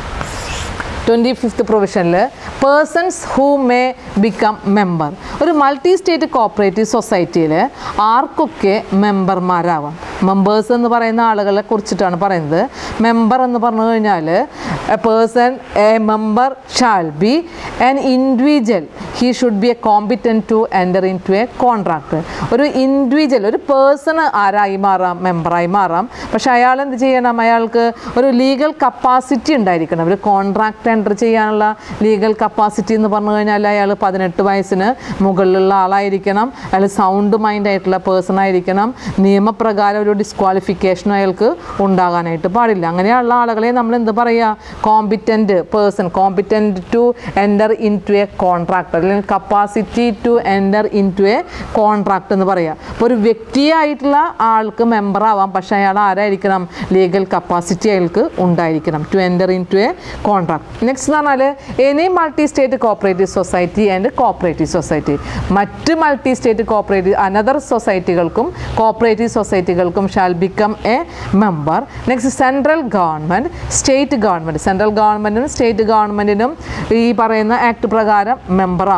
twenty fifth പ്രൊവിഷനിൽ persons who may become member ഒരു മൾട്ടി സ്റ്റേറ്റ് കോപ്പറേറ്റീവ് സൊസൈറ്റിയിൽ ആർക്കൊക്കെ മെമ്പർമാരാവാം മെമ്പേഴ്സ് എന്ന് പറയുന്ന ആളുകളെ കുറിച്ചിട്ടാണ് പറയുന്നത് മെമ്പർ എന്ന് പറഞ്ഞു കഴിഞ്ഞാൽ a person a member shall be an individual he should be a competent to enter into a contract ഒരു ഇൻഡിവിജ്വൽ ഒരു പേഴ്സൺ ആരായി മാറാം മെമ്പറായി മാറാം പക്ഷെ അയാൾ എന്ത് ചെയ്യണം അയാൾക്ക് ഒരു ലീഗൽ കപ്പാസിറ്റി ഉണ്ടായിരിക്കണം ഒരു കോൺട്രാക്ട് എൻ്റർ ചെയ്യാനുള്ള ലീഗൽ കപ്പാസിറ്റി എന്ന് പറഞ്ഞു കഴിഞ്ഞാൽ അയാൾ പതിനെട്ട് വയസ്സിന് മുകളിലുള്ള ആളായിരിക്കണം അയാൾ സൗണ്ട് മൈൻഡ് ആയിട്ടുള്ള പേഴ്സൺ ആയിരിക്കണം നിയമപ്രകാരം ഒരു ഡിസ്ക്വാളിഫിക്കേഷനും അയാൾക്ക് ഉണ്ടാകാനായിട്ട് പാടില്ല അങ്ങനെയുള്ള ആളുകളെ നമ്മൾ എന്ത് പറയുക competent person competent to enter into a contract അല്ലെങ്കിൽ capacity to enter into a contract എന്ന് പറയുക അപ്പോൾ ഒരു വ്യക്തിയായിട്ടുള്ള ആൾക്ക് മെമ്പർ ആവാം പക്ഷേ അയാൾ ആരായിരിക്കണം ലീഗൽ കപ്പാസിറ്റി അയാൾക്ക് ഉണ്ടായിരിക്കണം to enter into a contract next എന്ന് പറഞ്ഞാൽ any multi state cooperative society and cooperative society മറ്റ് മൾട്ടി സ്റ്റേറ്റ് കോപ്പറേറ്റീവ് അനദർ സൊസൈറ്റികൾക്കും കോപ്പറേറ്റീവ് സൊസൈറ്റികൾക്കും shall become a member next central government state government central ഗവൺമെൻറ്റിനും state ഗവൺമെൻറ്റിനും ഈ പറയുന്ന ആക്ട് പ്രകാരം മെമ്പർ ആവാം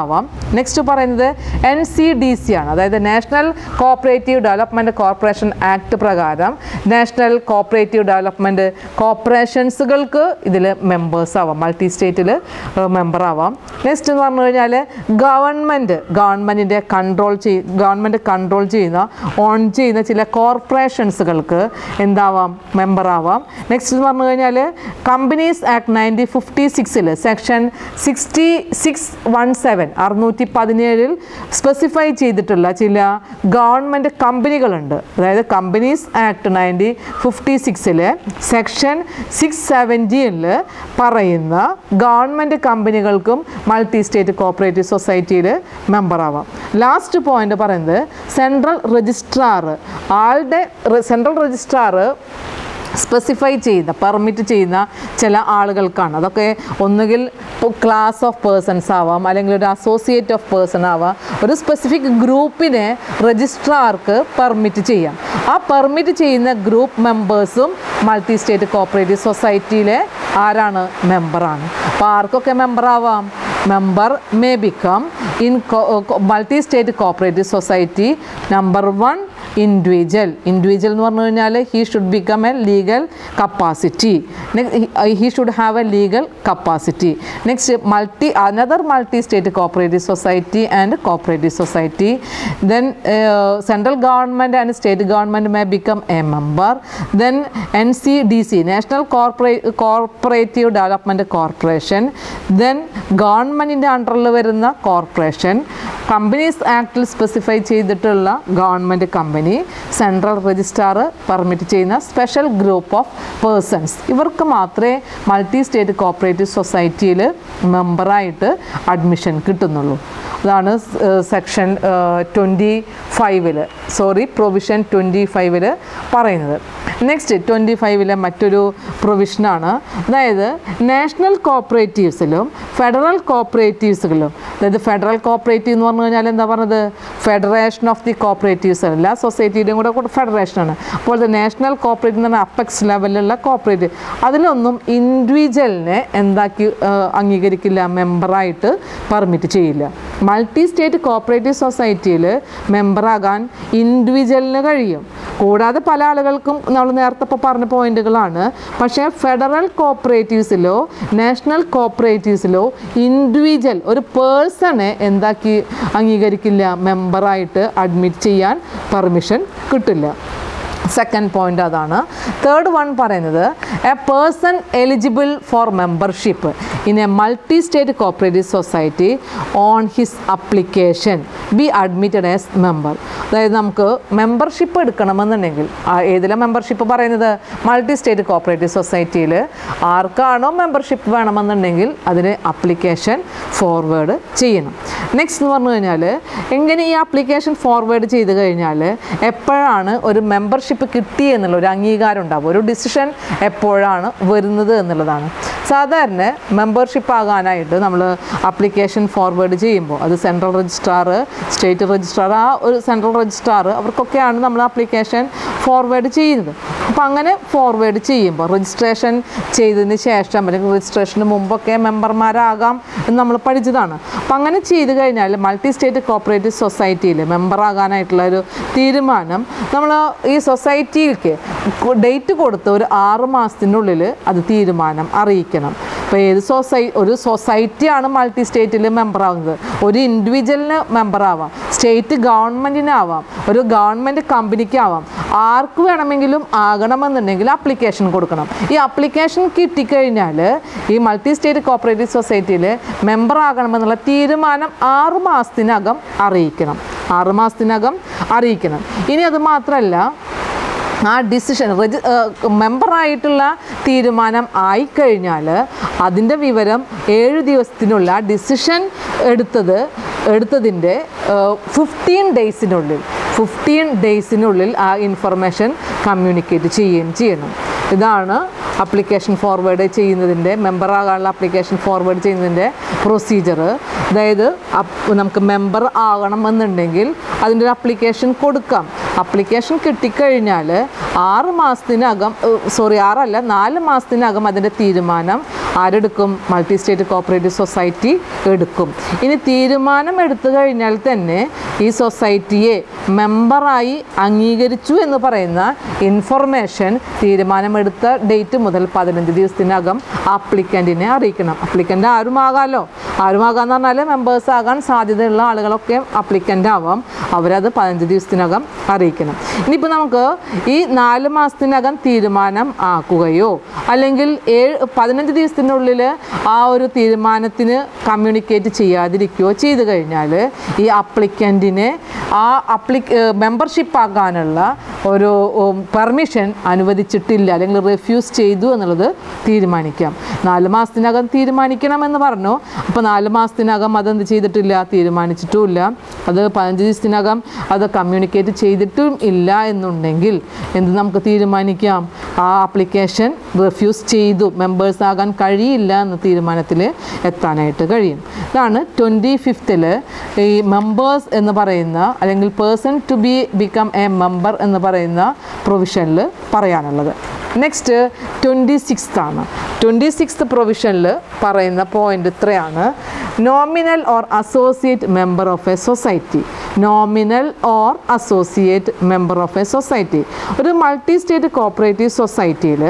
ആവാം നെക്സ്റ്റ് പറയുന്നത് എൻ സി ഡി സി ആണ് അതായത് national cooperative development corporation act പ്രകാരം നാഷണൽ കോപ്പറേറ്റീവ് ഡെവലപ്മെൻറ്റ് കോർപ്പറേഷൻസുകൾക്ക് ഇതിൽ മെമ്പേഴ്സ് ആവാം മൾട്ടി സ്റ്റേറ്റിൽ മെമ്പർ ആവാം നെക്സ്റ്റ് എന്ന് പറഞ്ഞു കഴിഞ്ഞാൽ ഗവൺമെൻറ് ഗവൺമെൻറ്റിൻ്റെ കൺട്രോൾ ചെയ് ഗവൺമെൻറ് കൺട്രോൾ ചെയ്യുന്ന ഓൺ ചെയ്യുന്ന ചില കോർപ്പറേഷൻസുകൾക്ക് എന്താവാം മെമ്പർ ആവാം നെക്സ്റ്റ് എന്ന് പറഞ്ഞു കഴിഞ്ഞാൽ കമ്പനീസ് ആക്ട് നയൻറ്റീൻ ഫിഫ്റ്റി സിക്സിൽ section sixty six one seven അറുന്നൂറ്റി പതിനേഴിൽ സ്പെസിഫൈ ചെയ്തിട്ടുള്ള ചില ഗവൺമെൻറ് കമ്പനികളുണ്ട് അതായത് കമ്പനീസ് ആക്ട് നയൻറ്റീൻ ഫിഫ്റ്റി സിക്സിലെ സെക്ഷൻ സിക്സ് സെവൻറ്റീനിൽ പറയുന്ന ഗവൺമെൻറ് കമ്പനികൾക്കും മൾട്ടി സ്റ്റേറ്റ് കോപ്പറേറ്റീവ് സൊസൈറ്റിയിൽ മെമ്പർ ആവാം ലാസ്റ്റ് പോയിന്റ് പറയുന്നത് സെൻട്രൽ രജിസ്ട്രാർ ആളുടെ സെൻട്രൽ രജിസ്ട്രാർ സ്പെസിഫൈ ചെയ്യുന്ന പെർമിറ്റ് ചെയ്യുന്ന ചില ആളുകൾക്കാണ് അതൊക്കെ ഒന്നുകിൽ ക്ലാസ് ഓഫ് പേഴ്സൺസ് ആവാം അല്ലെങ്കിൽ ഒരു അസോസിയേറ്റ് ഓഫ് പേഴ്സൺ ആവാം ഒരു സ്പെസിഫിക് ഗ്രൂപ്പിനെ രജിസ്ട്രാർക്ക് പെർമിറ്റ് ചെയ്യാം ആ പെർമിറ്റ് ചെയ്യുന്ന ഗ്രൂപ്പ് മെമ്പേഴ്സും മൾട്ടി സ്റ്റേറ്റ് കോപ്പറേറ്റീവ് സൊസൈറ്റിയിലെ ആരാണ് മെമ്പറാണ് അപ്പോൾ ആർക്കൊക്കെ മെമ്പർ ആവാം member may become in co- uh, co- multi-state cooperative society number one individual individual എന്ന് പറഞ്ഞു കഴിഞ്ഞാൽ he should become a legal capacity he should have a legal capacity next multi another multi state cooperative society and cooperative society then central government and state government may become a member then N C D C national corpora corporative development corporation then ഗവൺമെൻറ്റിൻ്റെ അണ്ടറിൽ വരുന്ന corporation companies ആക്ടിൽ specify ചെയ്തിട്ടുള്ള government company central registrar permit ചെയ്യുന്ന special group of persons ഇവർക്ക് മാത്രമേ multi state cooperative സൊസൈറ്റിയിൽ മെമ്പറായിട്ട് admission കിട്ടുന്നുള്ളൂ അതാണ് സെക്ഷൻ ട്വൻറ്റി ഫൈവിൽ സോറി പ്രൊവിഷൻ ട്വൻറ്റി ഫൈവിൽ പറയുന്നത് നെക്സ്റ്റ് ട്വൻറ്റി ഫൈവിലെ മറ്റൊരു പ്രൊവിഷനാണ് അതായത് നാഷണൽ കോപ്പറേറ്റീവ്സിലും ഫെഡറൽ കോപ്പറേറ്റീവ്സുകളിലും അതായത് ഫെഡറൽ കോപ്പറേറ്റീവ് എന്ന് പറഞ്ഞു കഴിഞ്ഞാൽ എന്താ പറഞ്ഞത് ഫെഡറേഷൻ ഓഫ് ദി കോപ്പറേറ്റീവ്സ് എല്ലാ സൊസൈറ്റിയുടെയും കൂടെ കൂടെ ഫെഡറേഷനാണ് അപ്പോൾ നാഷണൽ കോപ്പറേറ്റീവ് എന്ന് പറഞ്ഞാൽ അപ്പെക്സ് ലെവലിലുള്ള കോപ്പറേറ്റീവ് അതിലൊന്നും ഇൻഡിവിജ്വലിനെ എന്താക്കി ആ, അംഗീകരിക്കില്ല മെമ്പറായിട്ട് പെർമിറ്റ് ചെയ്യില്ല മൾട്ടി സ്റ്റേറ്റ് കോപ്പറേറ്റീവ് സൊസൈറ്റിയിൽ മെമ്പറാകാൻ ഇൻഡിവിജ്വലിന് കഴിയും കൂടാതെ പല ആളുകൾക്കും നമ്മൾ നേരത്തെ ഇപ്പോൾ പറഞ്ഞ പോയിന്റുകളാണ് പക്ഷേ ഫെഡറൽ കോപ്പറേറ്റീവ്സിലോ നാഷണൽ കോപ്പറേറ്റീവ്സിലോ ഇൻഡിവിജ്വൽ ഒരു പേഴ്സണെ എന്താക്കി അംഗീകരിക്കില്ല മെമ്പറായിട്ട് അഡ്മിറ്റ് ചെയ്യാൻ പെർമിഷൻ കിട്ടില്ല സെക്കൻഡ് പോയിന്റ് അതാണ് തേർഡ് വൺ പറയുന്നത് a person eligible for membership in a multi state cooperative society on his application be admitted as member അതായത് നമുക്ക് മെമ്പർഷിപ്പ് എടുക്കണമെന്നുണ്ടെങ്കിൽ ആ ഏതിലെ മെമ്പർഷിപ്പ് പറയുന്നത് മൾട്ടി സ്റ്റേറ്റ് കോപ്പറേറ്റീവ് സൊസൈറ്റിയിൽ ആർക്കാണോ മെമ്പർഷിപ്പ് വേണമെന്നുണ്ടെങ്കിൽ അതിന് അപ്ലിക്കേഷൻ ഫോർവേഡ് ചെയ്യണം നെക്സ്റ്റ് എന്ന് പറഞ്ഞു കഴിഞ്ഞാൽ എങ്ങനെ ഈ ആപ്ലിക്കേഷൻ ഫോർവേഡ് ചെയ്ത് കഴിഞ്ഞാൽ എപ്പോഴാണ് ഒരു മെമ്പർഷിപ്പ് കിട്ടി എന്നുള്ള ഒരു അംഗീകാരം ഉണ്ടാവും ഒരു ഡിസിഷൻ എപ്പോഴാണ് വരുന്നത് എന്നുള്ളതാണ് സാധാരണ മെമ്പർഷിപ്പ് ആകാനായിട്ട് നമ്മൾ ആപ്ലിക്കേഷൻ ഫോർവേഡ് ചെയ്യുമ്പോൾ അത് സെൻട്രൽ രജിസ്ട്രാർ സ്റ്റേറ്റ് രജിസ്ട്രാർ ആ ഒരു സെൻട്രൽ രജിസ്ട്രാർ അവർക്കൊക്കെയാണ് നമ്മൾ ആപ്ലിക്കേഷൻ ഫോർവേഡ് ചെയ്യുന്നത് അപ്പോൾ അങ്ങനെ ഫോർവേഡ് ചെയ്യുമ്പോൾ രജിസ്ട്രേഷൻ ചെയ്തതിന് ശേഷം അല്ലെങ്കിൽ രജിസ്ട്രേഷന് മുമ്പൊക്കെ മെമ്പർമാരാകാം എന്ന് നമ്മൾ പഠിച്ചതാണ് അപ്പോൾ അങ്ങനെ ചെയ്ത് കഴിഞ്ഞാൽ മൾട്ടി സ്റ്റേറ്റ് കോപ്പറേറ്റീവ് സൊസൈറ്റിയിൽ മെമ്പറാകാനായിട്ടുള്ള ഒരു തീരുമാനം നമ്മൾ ഈ സൊസൈറ്റിക്ക് ഡേറ്റ് കൊടുത്ത് ഒരു ആറ് മാസത്തിനുള്ളിൽ അത് തീരുമാനം അറിയിക്കണം അപ്പോൾ ഏത് സൊസൈ ഒരു സൊസൈറ്റിയാണ് മൾട്ടി സ്റ്റേറ്റിൽ മെമ്പറാകുന്നത് ഒരു ഇൻഡിവിജ്വലിന് മെമ്പറാവാം സ്റ്റേറ്റ് ഗവൺമെൻറ്റിനാവാം ഒരു ഗവൺമെൻറ് കമ്പനിക്കാവാം ആർക്ക് വേണമെങ്കിലും ആകണമെന്നുണ്ടെങ്കിൽ അപ്ലിക്കേഷൻ കൊടുക്കണം ഈ അപ്ലിക്കേഷൻ കിട്ടിക്കഴിഞ്ഞാൽ ഈ മൾട്ടി സ്റ്റേറ്റ് കോപ്പറേറ്റീവ് സൊസൈറ്റിയിൽ മെമ്പർ ആകണമെന്നുള്ള തീരുമാനം ആറ് മാസത്തിനകം അറിയിക്കണം ആറ് മാസത്തിനകം അറിയിക്കണം ഇനി അത് മാത്രമല്ല ആ ഡിസിഷൻ രജി മെമ്പറായിട്ടുള്ള തീരുമാനം ആയിക്കഴിഞ്ഞാൽ അതിൻ്റെ വിവരം ഏഴ് ദിവസത്തിനുള്ള ഡിസിഷൻ എടുത്തത് എടുത്തതിൻ്റെ ഫിഫ്റ്റീൻ ഡേയ്സിനുള്ളിൽ ഫിഫ്റ്റീൻ ഡേയ്സിനുള്ളിൽ ആ ഇൻഫർമേഷൻ കമ്മ്യൂണിക്കേറ്റ് ചെയ്യുകയും ചെയ്യണം ഇതാണ് അപ്ലിക്കേഷൻ ഫോർവേഡ് ചെയ്യുന്നതിൻ്റെ മെമ്പറാകാനുള്ള അപ്ലിക്കേഷൻ ഫോർവേഡ് ചെയ്യുന്നതിൻ്റെ പ്രൊസീജിയർ അതായത് അപ്പ് നമുക്ക് മെമ്പർ ആകണമെന്നുണ്ടെങ്കിൽ അതിൻ്റെ ഒരു അപ്ലിക്കേഷൻ കൊടുക്കാം അപ്ലിക്കേഷൻ കിട്ടിക്കഴിഞ്ഞാൽ ആറ് മാസത്തിനകം സോറി ആറല്ല നാല് മാസത്തിനകം അതിൻ്റെ തീരുമാനം ആരെടുക്കും മൾട്ടി സ്റ്റേറ്റ് കോപ്പറേറ്റീവ് സൊസൈറ്റി എടുക്കും ഇനി തീരുമാനം എടുത്തു കഴിഞ്ഞാൽ തന്നെ ഈ സൊസൈറ്റിയെ മെമ്പറായി അംഗീകരിച്ചു എന്ന് പറയുന്ന ഇൻഫർമേഷൻ തീരുമാനമെടുത്ത ഡേറ്റ് മുതൽ പതിനഞ്ച് ദിവസത്തിനകം ആപ്ലിക്കൻറ്റിനെ അറിയിക്കണം അപ്ലിക്കൻ്റ് ആരുമാകാമല്ലോ ആരുമാകാന്ന് പറഞ്ഞാൽ മെമ്പേഴ്സ് ആകാൻ സാധ്യതയുള്ള ആളുകളൊക്കെ അപ്ലിക്കൻ്റ് ആവാം അവരത് പതിനഞ്ച് ദിവസത്തിനകം അറിയിക്കണം ഇനിയിപ്പോൾ നമുക്ക് ഈ നാല് മാസത്തിനകം തീരുമാനം ആക്കുകയോ അല്ലെങ്കിൽ ഏഴ് പതിനഞ്ച് ദിവസത്തിനുള്ളിൽ ആ ഒരു തീരുമാനത്തിന് കമ്മ്യൂണിക്കേറ്റ് ചെയ്യാതിരിക്കുകയോ ചെയ്തു കഴിഞ്ഞാൽ ഈ അപ്ലിക്കൻറ്റിനെ ആ അപ്ലി മെമ്പർഷിപ്പ് ആകാനുള്ള ഒരു പെർമിഷൻ അനുവദിച്ചിട്ടില്ല അല്ലെങ്കിൽ റിഫ്യൂസ് ചെയ്തു എന്നുള്ളത് തീരുമാനിക്കാം നാല് മാസത്തിനകം തീരുമാനിക്കണമെന്ന് പറഞ്ഞു അപ്പോൾ നാല് മാസത്തിനകം അതെന്ത് ചെയ്തിട്ടില്ല തീരുമാനിച്ചിട്ടുമില്ല അത് പതിനഞ്ച് ദിവസത്തിനകം അത് കമ്മ്യൂണിക്കേറ്റ് ചെയ്തിട്ടും ഇല്ല എന്നുണ്ടെങ്കിൽ എന്ത് നമുക്ക് തീരുമാനിക്കാം ആ ആപ്ലിക്കേഷൻ റിഫ്യൂസ് ചെയ്തു മെമ്പേഴ്സ് ആകാൻ കഴിയില്ല എന്ന തീരുമാനത്തിൽ എത്താനായിട്ട് കഴിയും ഇതാണ് ട്വൻറ്റി ഫിഫ്തിൽ ഈ മെമ്പേഴ്സ് എന്ന് പറയുന്ന അല്ലെങ്കിൽ person to be become a member എന്ന് പറയുന്ന പ്രൊവിഷനിൽ പറയാനുള്ളത് നെക്സ്റ്റ് ട്വൻറ്റി സിക്സ്ത് ആണ് ട്വൻറ്റി സിക്സ്ത് പ്രൊവിഷനിൽ പറയുന്ന പോയിന്റ് ഇത്രയാണ് nominal or associate member of a society nominal or associate member of a society ഒരു മൾട്ടി സ്റ്റേറ്റ് കോപ്പറേറ്റീവ് സൊസൈറ്റിയിൽ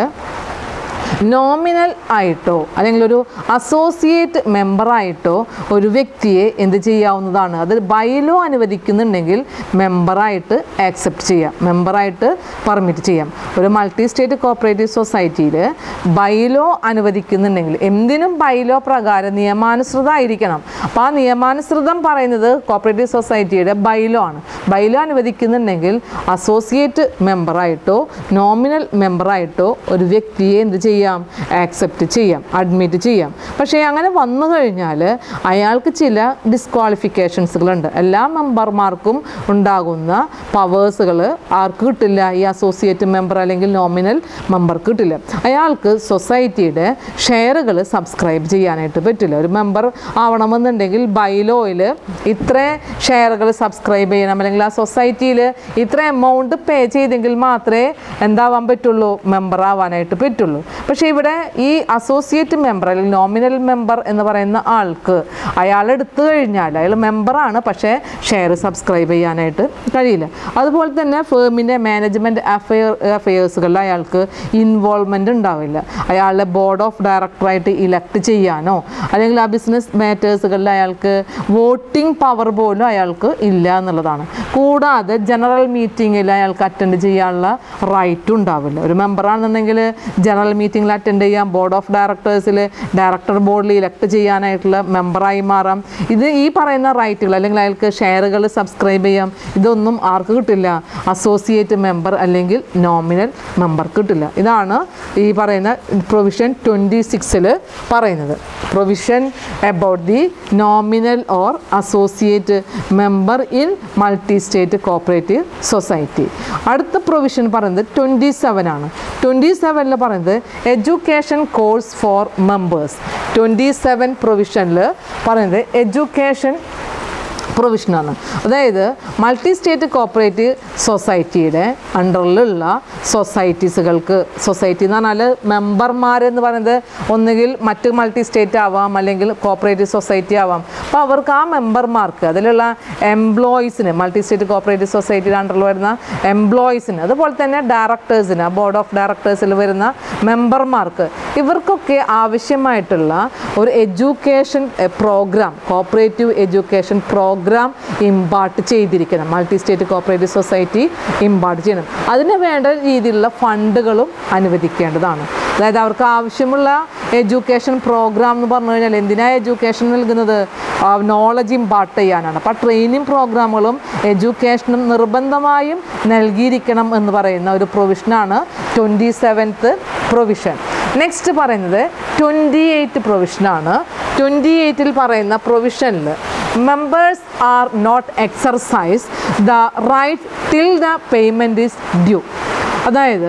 നോമിനൽ ആയിട്ടോ അല്ലെങ്കിൽ ഒരു അസോസിയേറ്റ് മെമ്പറായിട്ടോ ഒരു വ്യക്തിയെ എന്ത് ചെയ്യാവുന്നതാണ് അത് ബൈലോ അനുവദിക്കുന്നുണ്ടെങ്കിൽ മെമ്പറായിട്ട് ആക്സെപ്റ്റ് ചെയ്യാം മെമ്പറായിട്ട് പെർമിറ്റ് ചെയ്യാം ഒരു മൾട്ടി സ്റ്റേറ്റ് കോപ്പറേറ്റീവ് സൊസൈറ്റിയിൽ ബൈലോ അനുവദിക്കുന്നുണ്ടെങ്കിൽ എന്തിനും ബൈലോ പ്രകാരം നിയമാനുസൃതമായിരിക്കണം അപ്പോൾ ആ നിയമാനുസൃതം പറയുന്നത് കോപ്പറേറ്റീവ് സൊസൈറ്റിയുടെ ബൈലോ ആണ് ബൈലോ അനുവദിക്കുന്നുണ്ടെങ്കിൽ അസോസിയേറ്റ് മെമ്പറായിട്ടോ നോമിനൽ മെമ്പറായിട്ടോ ഒരു വ്യക്തിയെ എന്ത് ചെയ്യാം ആക്സെപ്റ്റ് ചെയ്യാം അഡ്മിറ്റ് ചെയ്യാം പക്ഷേ അങ്ങനെ വന്നു കഴിഞ്ഞാൽ അയാൾക്ക് ചില ഡിസ്ക്വാളിഫിക്കേഷൻസുകളുണ്ട് എല്ലാ മെമ്പർമാർക്കും ഉണ്ടാകുന്ന പവേഴ്സുകൾ ആർക്ക് കിട്ടില്ല ഈ അസോസിയേറ്റ് മെമ്പർ അല്ലെങ്കിൽ നോമിനൽ മെമ്പർക്ക് കിട്ടില്ല അയാൾക്ക് സൊസൈറ്റിയുടെ ഷെയറുകൾ സബ്സ്ക്രൈബ് ചെയ്യാനായിട്ട് പറ്റില്ല ഒരു മെമ്പർ ആവണമെന്നുണ്ടെങ്കിൽ ബൈലോയിൽ ഇത്ര ഷെയറുകൾ സബ്സ്ക്രൈബ് ചെയ്യണം അല്ലെങ്കിൽ ആ സൊസൈറ്റിയിൽ ഇത്ര എമൗണ്ട് പേ ചെയ്തെങ്കിൽ മാത്രമേ എന്താവാൻ പറ്റുള്ളൂ മെമ്പർ ആവാനായിട്ട് പറ്റുള്ളൂ പക്ഷേ ഇവിടെ ഈ അസോസിയേറ്റ് മെമ്പർ അല്ലെങ്കിൽ നോമിനൽ മെമ്പർ എന്ന് പറയുന്ന ആൾക്ക് അയാൾ എടുത്തു കഴിഞ്ഞാൽ അയാൾ മെമ്പറാണ് പക്ഷേ ഷെയർ സബ്സ്ക്രൈബ് ചെയ്യാനായിട്ട് കഴിയില്ല അതുപോലെ തന്നെ ഫേമിൻ്റെ മാനേജ്മെൻറ്റ് അഫെയർ അഫെയേഴ്സുകളിൽ അയാൾക്ക് ഇൻവോൾവ്മെൻ്റ് ഉണ്ടാവില്ല അയാളുടെ ബോർഡ് ഓഫ് ഡയറക്ടറായിട്ട് ഇലക്ട് ചെയ്യാനോ അല്ലെങ്കിൽ ആ ബിസിനസ് മാറ്റേഴ്സുകളിൽ അയാൾക്ക് വോട്ടിംഗ് പവർ പോലും അയാൾക്ക് ഇല്ല എന്നുള്ളതാണ് കൂടാതെ ജനറൽ മീറ്റിങ്ങിൽ അയാൾക്ക് അറ്റൻഡ് ചെയ്യാനുള്ള റൈറ്റും ഉണ്ടാവില്ല ഒരു മെമ്പറാണെന്നുണ്ടെങ്കിൽ ജനറൽ മീറ്റിങ്ങിൽ അറ്റൻഡ് ചെയ്യാം ബോർഡ് ഓഫ് ഡയറക്ടേഴ്സിൽ ഡയറക്ടർ ബോർഡിൽ ഇലക്ട് ചെയ്യാനായിട്ടുള്ള മെമ്പറായി മാറാം ഇത് ഈ പറയുന്ന റൈറ്റുകൾ അല്ലെങ്കിൽ അയാൾക്ക് ഷെയറുകൾ സബ്സ്ക്രൈബ് ചെയ്യാം ഇതൊന്നും ആർക്ക് കിട്ടില്ല അസോസിയേറ്റ് മെമ്പർ അല്ലെങ്കിൽ നോമിനൽ മെമ്പർ കിട്ടില്ല ഇതാണ് ഈ പറയുന്ന പ്രൊവിഷൻ ട്വൻറ്റി സിക്സിൽ പറയുന്നത് provision about the nominal or associate member in multi state cooperative society അടുത്ത പ്രൊവിഷൻ പറയുന്നത് ട്വൻറ്റി സെവൻ ആണ് ട്വൻറ്റി സെവനിൽ പറയുന്നത് education course for members twenty seven പ്രൊവിഷനിൽ പറയുന്നത് എഡ്യൂക്കേഷൻ പ്രൊവിഷനാണ് അതായത് മൾട്ടി സ്റ്റേറ്റ് കോപ്പറേറ്റീവ് സൊസൈറ്റിയുടെ അണ്ടറിലുള്ള സൊസൈറ്റീസുകൾക്ക് സൊസൈറ്റി എന്ന് പറഞ്ഞാൽ മെമ്പർമാരെന്ന് പറയുന്നത് ഒന്നുകിൽ മറ്റ് മൾട്ടി സ്റ്റേറ്റ് ആവാം അല്ലെങ്കിൽ കോപ്പറേറ്റീവ് സൊസൈറ്റി ആവാം അപ്പോൾ അവർക്ക് ആ മെമ്പർമാർക്ക് അതിലുള്ള എംപ്ലോയീസിന് മൾട്ടി സ്റ്റേറ്റ് കോപ്പറേറ്റീവ് സൊസൈറ്റിയുടെ അണ്ടറിൽ വരുന്ന എംപ്ലോയീസിന് അതുപോലെ തന്നെ ഡയറക്ടേഴ്സിന് ബോർഡ് ഓഫ് ഡയറക്ടേഴ്സിൽ വരുന്ന മെമ്പർമാർക്ക് ഇവർക്കൊക്കെ ആവശ്യമായിട്ടുള്ള ഒരു education programme cooperative education programme impart ചെയ്തിരിക്കണം multi state cooperative society impart ചെയ്യണം അതിന് വേണ്ട രീതിയിലുള്ള ഫണ്ടുകളും അനുവദിക്കേണ്ടതാണ് അതായത് അവർക്ക് ആവശ്യമുള്ള എഡ്യൂക്കേഷൻ പ്രോഗ്രാം എന്ന് പറഞ്ഞു കഴിഞ്ഞാൽ എന്തിനാണ് എഡ്യൂക്കേഷൻ നൽകുന്നത് നോളജ് ഇമ്പാർട്ട് ചെയ്യാനാണ് അപ്പോൾ ട്രെയിനിങ് പ്രോഗ്രാമുകളും എഡ്യൂക്കേഷനും നിർബന്ധമായും നൽകിയിരിക്കണം എന്ന് പറയുന്ന ഒരു പ്രൊവിഷനാണ് ട്വൻറ്റി സെവൻത്ത് പ്രൊവിഷൻ നെക്സ്റ്റ് പറയുന്നത് ട്വൻറ്റി എയ്റ്റ് പ്രൊവിഷനാണ് ട്വൻറ്റി എയ്റ്റിൽ പറയുന്ന പ്രൊവിഷനിൽ members are not exercise the right till the payment is due അതായത്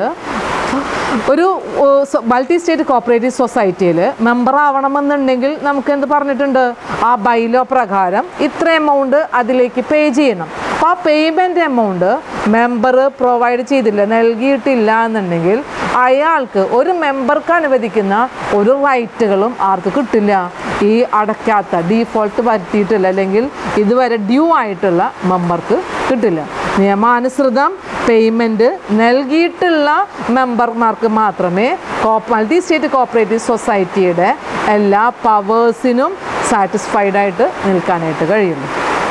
ഒരു മൾട്ടി സ്റ്റേറ്റ് കോപ്പറേറ്റീവ് സൊസൈറ്റിയിൽ മെമ്പർ ആവണമെന്നുണ്ടെങ്കിൽ നമുക്ക് എന്ത് പറഞ്ഞിട്ടുണ്ട് ആ ബൈലോ പ്രകാരം ഇത്ര എമൗണ്ട് അതിലേക്ക് പേ ചെയ്യണം അപ്പോൾ ആ പേയ്മെൻറ്റ് എമൗണ്ട് മെമ്പർ പ്രൊവൈഡ് ചെയ്തില്ല നൽകിയിട്ടില്ല എന്നുണ്ടെങ്കിൽ അയാൾക്ക് ഒരു മെമ്പർക്ക് അനുവദിക്കുന്ന ഒരു റൈറ്റുകളും ആർക്ക് കിട്ടില്ല ഈ അടയ്ക്കാത്ത ഡീഫോൾട്ട് വരുത്തിയിട്ടില്ല അല്ലെങ്കിൽ ഇതുവരെ ഡ്യൂ ആയിട്ടുള്ള മെമ്പർക്ക് കിട്ടില്ല നിയമാനുസൃതം പേയ്മെൻറ്റ് നൽകിയിട്ടുള്ള മെമ്പർമാർക്ക് മാത്രമേ മൾട്ടി സ്റ്റേറ്റ് കോപ്പറേറ്റീവ് സൊസൈറ്റിയുടെ എല്ലാ പവേഴ്സിനും സാറ്റിസ്ഫൈഡ് ആയിട്ട് നിൽക്കാനായിട്ട് കഴിയുള്ളൂ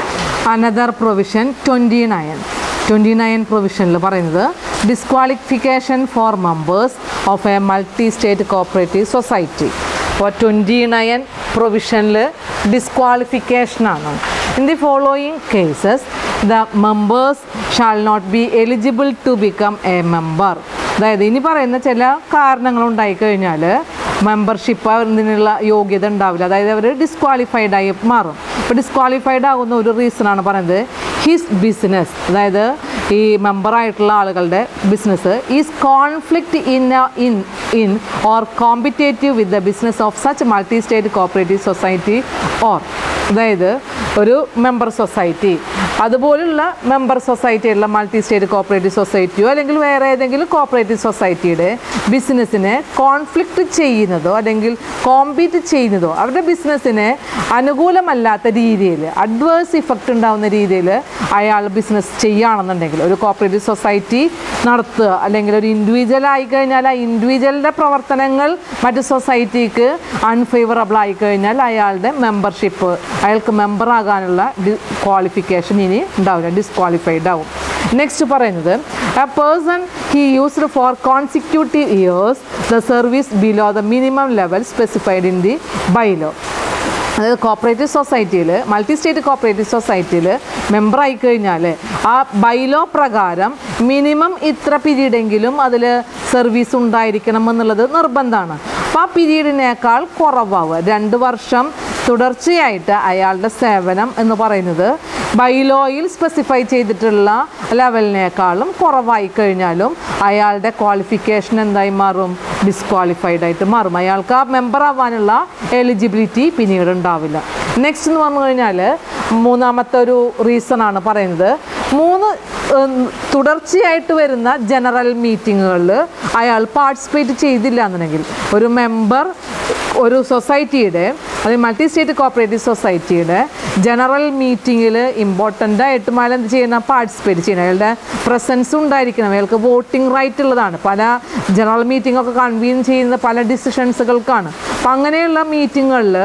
another provision twenty nine twenty nine പ്രൊവിഷനിൽ പറയുന്നത് disqualification for members of a multi state cooperative society അപ്പോൾ ട്വൻറ്റി നയൻ പ്രൊവിഷനിൽ ഡിസ്ക്വാളിഫിക്കേഷനാണ് in the following cases the members shall not be eligible to become a member അതായത് ഇനി പറയുന്ന ചില കാരണങ്ങൾ ഉണ്ടായിക്കഴിഞ്ഞാൽ മെമ്പർഷിപ്പ് അതിനുള്ള യോഗ്യത ഉണ്ടാവില്ല അതായത് അവർ ഡിസ്ക്വാളിഫൈഡ് ആയി മാറും ഇപ്പോൾ ഡിസ്ക്വാളിഫൈഡ് ആകുന്ന ഒരു റീസണാണ് പറയുന്നത് ഹിസ് ബിസിനസ് അതായത് ഈ മെമ്പറായിട്ടുള്ള ആളുകളുടെ business is conflict in in in or competitive with the business of such multi state cooperative society or അതായത് ഒരു മെമ്പർ സൊസൈറ്റി അതുപോലുള്ള മെമ്പർ സൊസൈറ്റിയുള്ള മൾട്ടി സ്റ്റേറ്റ് കോപ്പറേറ്റീവ് സൊസൈറ്റിയോ അല്ലെങ്കിൽ വേറെ ഏതെങ്കിലും കോപ്പറേറ്റീവ് സൊസൈറ്റിയുടെ ബിസിനസ്സിനെ കോൺഫ്ലിക്റ്റ് ചെയ്യുന്നതോ അല്ലെങ്കിൽ കോമ്പീറ്റ് ചെയ്യുന്നതോ അവരുടെ ബിസിനസ്സിനെ അനുകൂലമല്ലാത്ത രീതിയിൽ അഡ്വേഴ്സ് ഇഫക്റ്റ് ഉണ്ടാകുന്ന രീതിയിൽ അയാൾ ബിസിനസ് ചെയ്യുകയാണെന്നുണ്ടെങ്കിൽ ഒരു കോപ്പറേറ്റീവ് സൊസൈറ്റി നടത്തുക അല്ലെങ്കിൽ ഒരു ഇൻഡിവിജ്വൽ ആയിക്കഴിഞ്ഞാൽ ആ ഇൻഡിവിജ്വലിൻ്റെ പ്രവർത്തനങ്ങൾ മറ്റ് സൊസൈറ്റിക്ക് അൺഫേവറബിൾ ആയിക്കഴിഞ്ഞാൽ അയാളുടെ മെമ്പർഷിപ്പ് അയാൾക്ക് മെമ്പർ ആകാനുള്ള ഡി ക്വാളിഫിക്കേഷൻ ഇനി ഉണ്ടാവില്ല ഡിസ്ക്വാളിഫൈഡ് ആവും നെക്സ്റ്റ് പറയുന്നത് a person he used for consecutive years the service below the minimum level specified in the bylaw അതായത് കോപ്പറേറ്റീവ് സൊസൈറ്റിയിൽ മൾട്ടി സ്റ്റേറ്റ് കോപ്പറേറ്റീവ് സൊസൈറ്റിയിൽ മെമ്പർ ആയി കഴിഞ്ഞാൽ ആ ബൈലോ പ്രകാരം മിനിമം ഇത്ര പീരീഡെങ്കിലും അതിൽ സർവീസ് ഉണ്ടായിരിക്കണം എന്നുള്ളത് നിർബന്ധമാണ് അപ്പോൾ ആ പീരീഡിനേക്കാൾ കുറവാവുക രണ്ട് വർഷം തുടർച്ചയായിട്ട് അയാളുടെ സേവനം എന്ന് പറയുന്നത് ബൈലോയിൽ സ്പെസിഫൈ ചെയ്തിട്ടുള്ള ലെവലിനേക്കാളും കുറവായി കഴിഞ്ഞാലും അയാളുടെ ക്വാളിഫിക്കേഷൻ എന്തായി മാറും ഡിസ്ക്വാളിഫൈഡ് ആയിട്ട് മാറും അയാൾക്ക് ആ മെമ്പർ ആവാനുള്ള എലിജിബിലിറ്റി പിന്നീട് ഉണ്ടാവില്ല നെക്സ്റ്റ് എന്ന് പറഞ്ഞു കഴിഞ്ഞാൽ മൂന്നാമത്തെ ഒരു റീസൺ ആണ് പറയുന്നത് മൂന്ന് ഉം, തുടർച്ചയായിട്ട് വരുന്ന ജനറൽ മീറ്റിങ്ങുകളിൽ അയാൾ പാർട്ടിസിപ്പേറ്റ് ചെയ്തില്ല എന്നുണ്ടെങ്കിൽ ഒരു മെമ്പർ ഒരു സൊസൈറ്റിയുടെ അത് മൾട്ടി സ്റ്റേറ്റ് കോപ്പറേറ്റീവ് സൊസൈറ്റിയുടെ ജനറൽ മീറ്റിങ്ങിൽ ഇമ്പോർട്ടൻ്റ് ആയിട്ടും അയാൾ എന്ത് ചെയ്യണം പാർട്ടിസിപ്പേറ്റ് ചെയ്യണം അയാളുടെ പ്രസൻസ് ഉണ്ടായിരിക്കണം അയാൾക്ക് വോട്ടിംഗ് റൈറ്റ് ഉള്ളതാണ് പല ജനറൽ മീറ്റിംഗ് ഒക്കെ കൺവീൻ ചെയ്യുന്ന പല ഡിസിഷൻസുകൾക്കാണ് അപ്പം അങ്ങനെയുള്ള മീറ്റിങ്ങുകളിൽ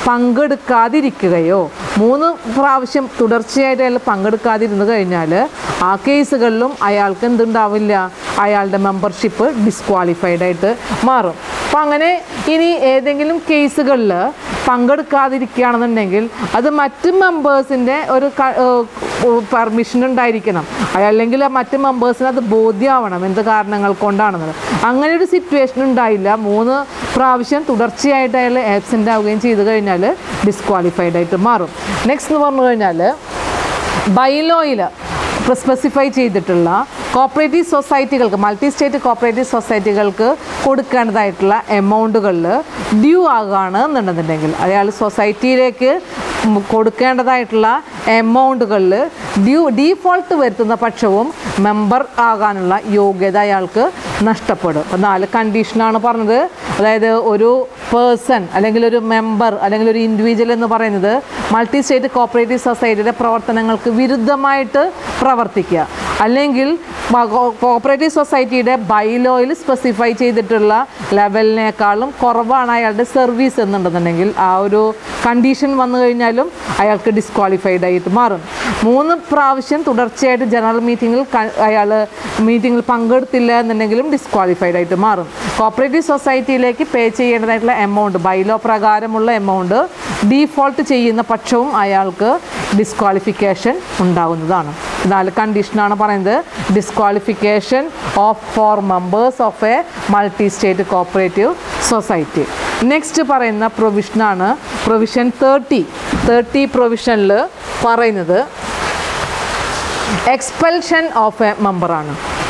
പങ്കെടുക്കാതിരിക്കുകയോ മൂന്ന് പ്രാവശ്യം തുടർച്ചയായിട്ട് അയാൾ പങ്കെടുക്കാതിരുന്നു കഴിഞ്ഞാൽ ആ കേസുകളിലും അയാൾക്ക് എന്തുണ്ടാവില്ല അയാളുടെ മെമ്പർഷിപ്പ് ഡിസ്ക്വാളിഫൈഡ് ആയിട്ട് മാറും അപ്പം അങ്ങനെ ഇനി ഏതെങ്കിലും കേസുകളിൽ പങ്കെടുക്കാതിരിക്കുകയാണെന്നുണ്ടെങ്കിൽ അത് മറ്റ് മെമ്പേഴ്സിൻ്റെ ഒരു പെർമിഷൻ ഉണ്ടായിരിക്കണം അല്ലെങ്കിൽ ആ മറ്റ് മെമ്പേഴ്സിന് അത് ബോധ്യമാവണം എന്ത് കാരണങ്ങൾ കൊണ്ടാണെന്നത് അങ്ങനെ ഒരു സിറ്റുവേഷൻ ഉണ്ടായില്ല മൂന്ന് പ്രാവശ്യം തുടർച്ചയായിട്ട് അയാൾ ആബ്സെൻ്റ് ആവുകയും ചെയ്തു കഴിഞ്ഞാൽ ഡിസ്ക്വാളിഫൈഡ് ആയിട്ട് മാറും നെക്സ്റ്റ് എന്ന് പറഞ്ഞു കഴിഞ്ഞാൽ ബൈലോയിൽ സ്പെസിഫൈ ചെയ്തിട്ടുള്ള കോപ്പറേറ്റീവ് സൊസൈറ്റികൾക്ക് മൾട്ടി സ്റ്റേറ്റ് കോപ്പറേറ്റീവ് സൊസൈറ്റികൾക്ക് കൊടുക്കേണ്ടതായിട്ടുള്ള എമൗണ്ടുകളിൽ ഡ്യൂ ആകുകയാണ് എന്നുണ്ടെന്നുണ്ടെങ്കിൽ അയാൾ സൊസൈറ്റിയിലേക്ക് ഉം കൊടുക്കേണ്ടതായിട്ടുള്ള എമൗണ്ടുകളിൽ ഡ്യൂ ഡീഫോൾട്ട് വരുത്തുന്ന പക്ഷവും മെമ്പർ ആകാനുള്ള യോഗ്യത അയാൾക്ക് നഷ്ടപ്പെടും അപ്പോൾ നാല് കണ്ടീഷനാണ് പറഞ്ഞത് അതായത് ഒരു പേഴ്സൺ അല്ലെങ്കിൽ ഒരു മെമ്പർ അല്ലെങ്കിൽ ഒരു ഇൻഡിവിജ്വൽ എന്ന് പറയുന്നത് മൾട്ടി സ്റ്റേറ്റ് കോപ്പറേറ്റീവ് സൊസൈറ്റിയുടെ പ്രവർത്തനങ്ങൾക്ക് വിരുദ്ധമായിട്ട് പ്രവർത്തിക്കുക അല്ലെങ്കിൽ കോപ്പറേറ്റീവ് സൊസൈറ്റിയുടെ ബൈലോയിൽ സ്പെസിഫൈ ചെയ്തിട്ടുള്ള ലെവലിനേക്കാളും കുറവാണ് അയാളുടെ സർവീസ് എന്നുണ്ടെന്നുണ്ടെങ്കിൽ ആ ഒരു കണ്ടീഷൻ വന്നു കഴിഞ്ഞാലും അയാൾക്ക് ഡിസ്ക്വാളിഫൈഡ് ആയിട്ട് മാറും മൂന്ന് പ്രാവശ്യം തുടർച്ചയായിട്ട് ജനറൽ മീറ്റിങ്ങിൽ അയാൾ മീറ്റിങ്ങിൽ പങ്കെടുത്തില്ല എന്നുണ്ടെങ്കിലും ഡിസ്ക്വാളിഫൈഡ് ആയിട്ട് മാറും കോപ്പറേറ്റീവ് സൊസൈറ്റിയിലേക്ക് പേ ചെയ്യേണ്ടതായിട്ടുള്ള എമൗണ്ട് ബൈലോ പ്രകാരമുള്ള എമൗണ്ട് ഡീഫോൾട്ട് ചെയ്യുന്ന പക്ഷവും അയാൾക്ക് ഡിസ്ക്വാളിഫിക്കേഷൻ ഉണ്ടാകുന്നതാണ് നാല് കണ്ടീഷനാണ് പറയുന്നത് disqualification of for members of a multi state cooperative society next പറയുന്ന പ്രൊവിഷനാണ് പ്രൊവിഷൻ തേർട്ടി തേർട്ടി പ്രൊവിഷനിൽ പറയുന്നത് എക്സ്പെൽഷൻ ഓഫ് എ മെമ്പറാണ്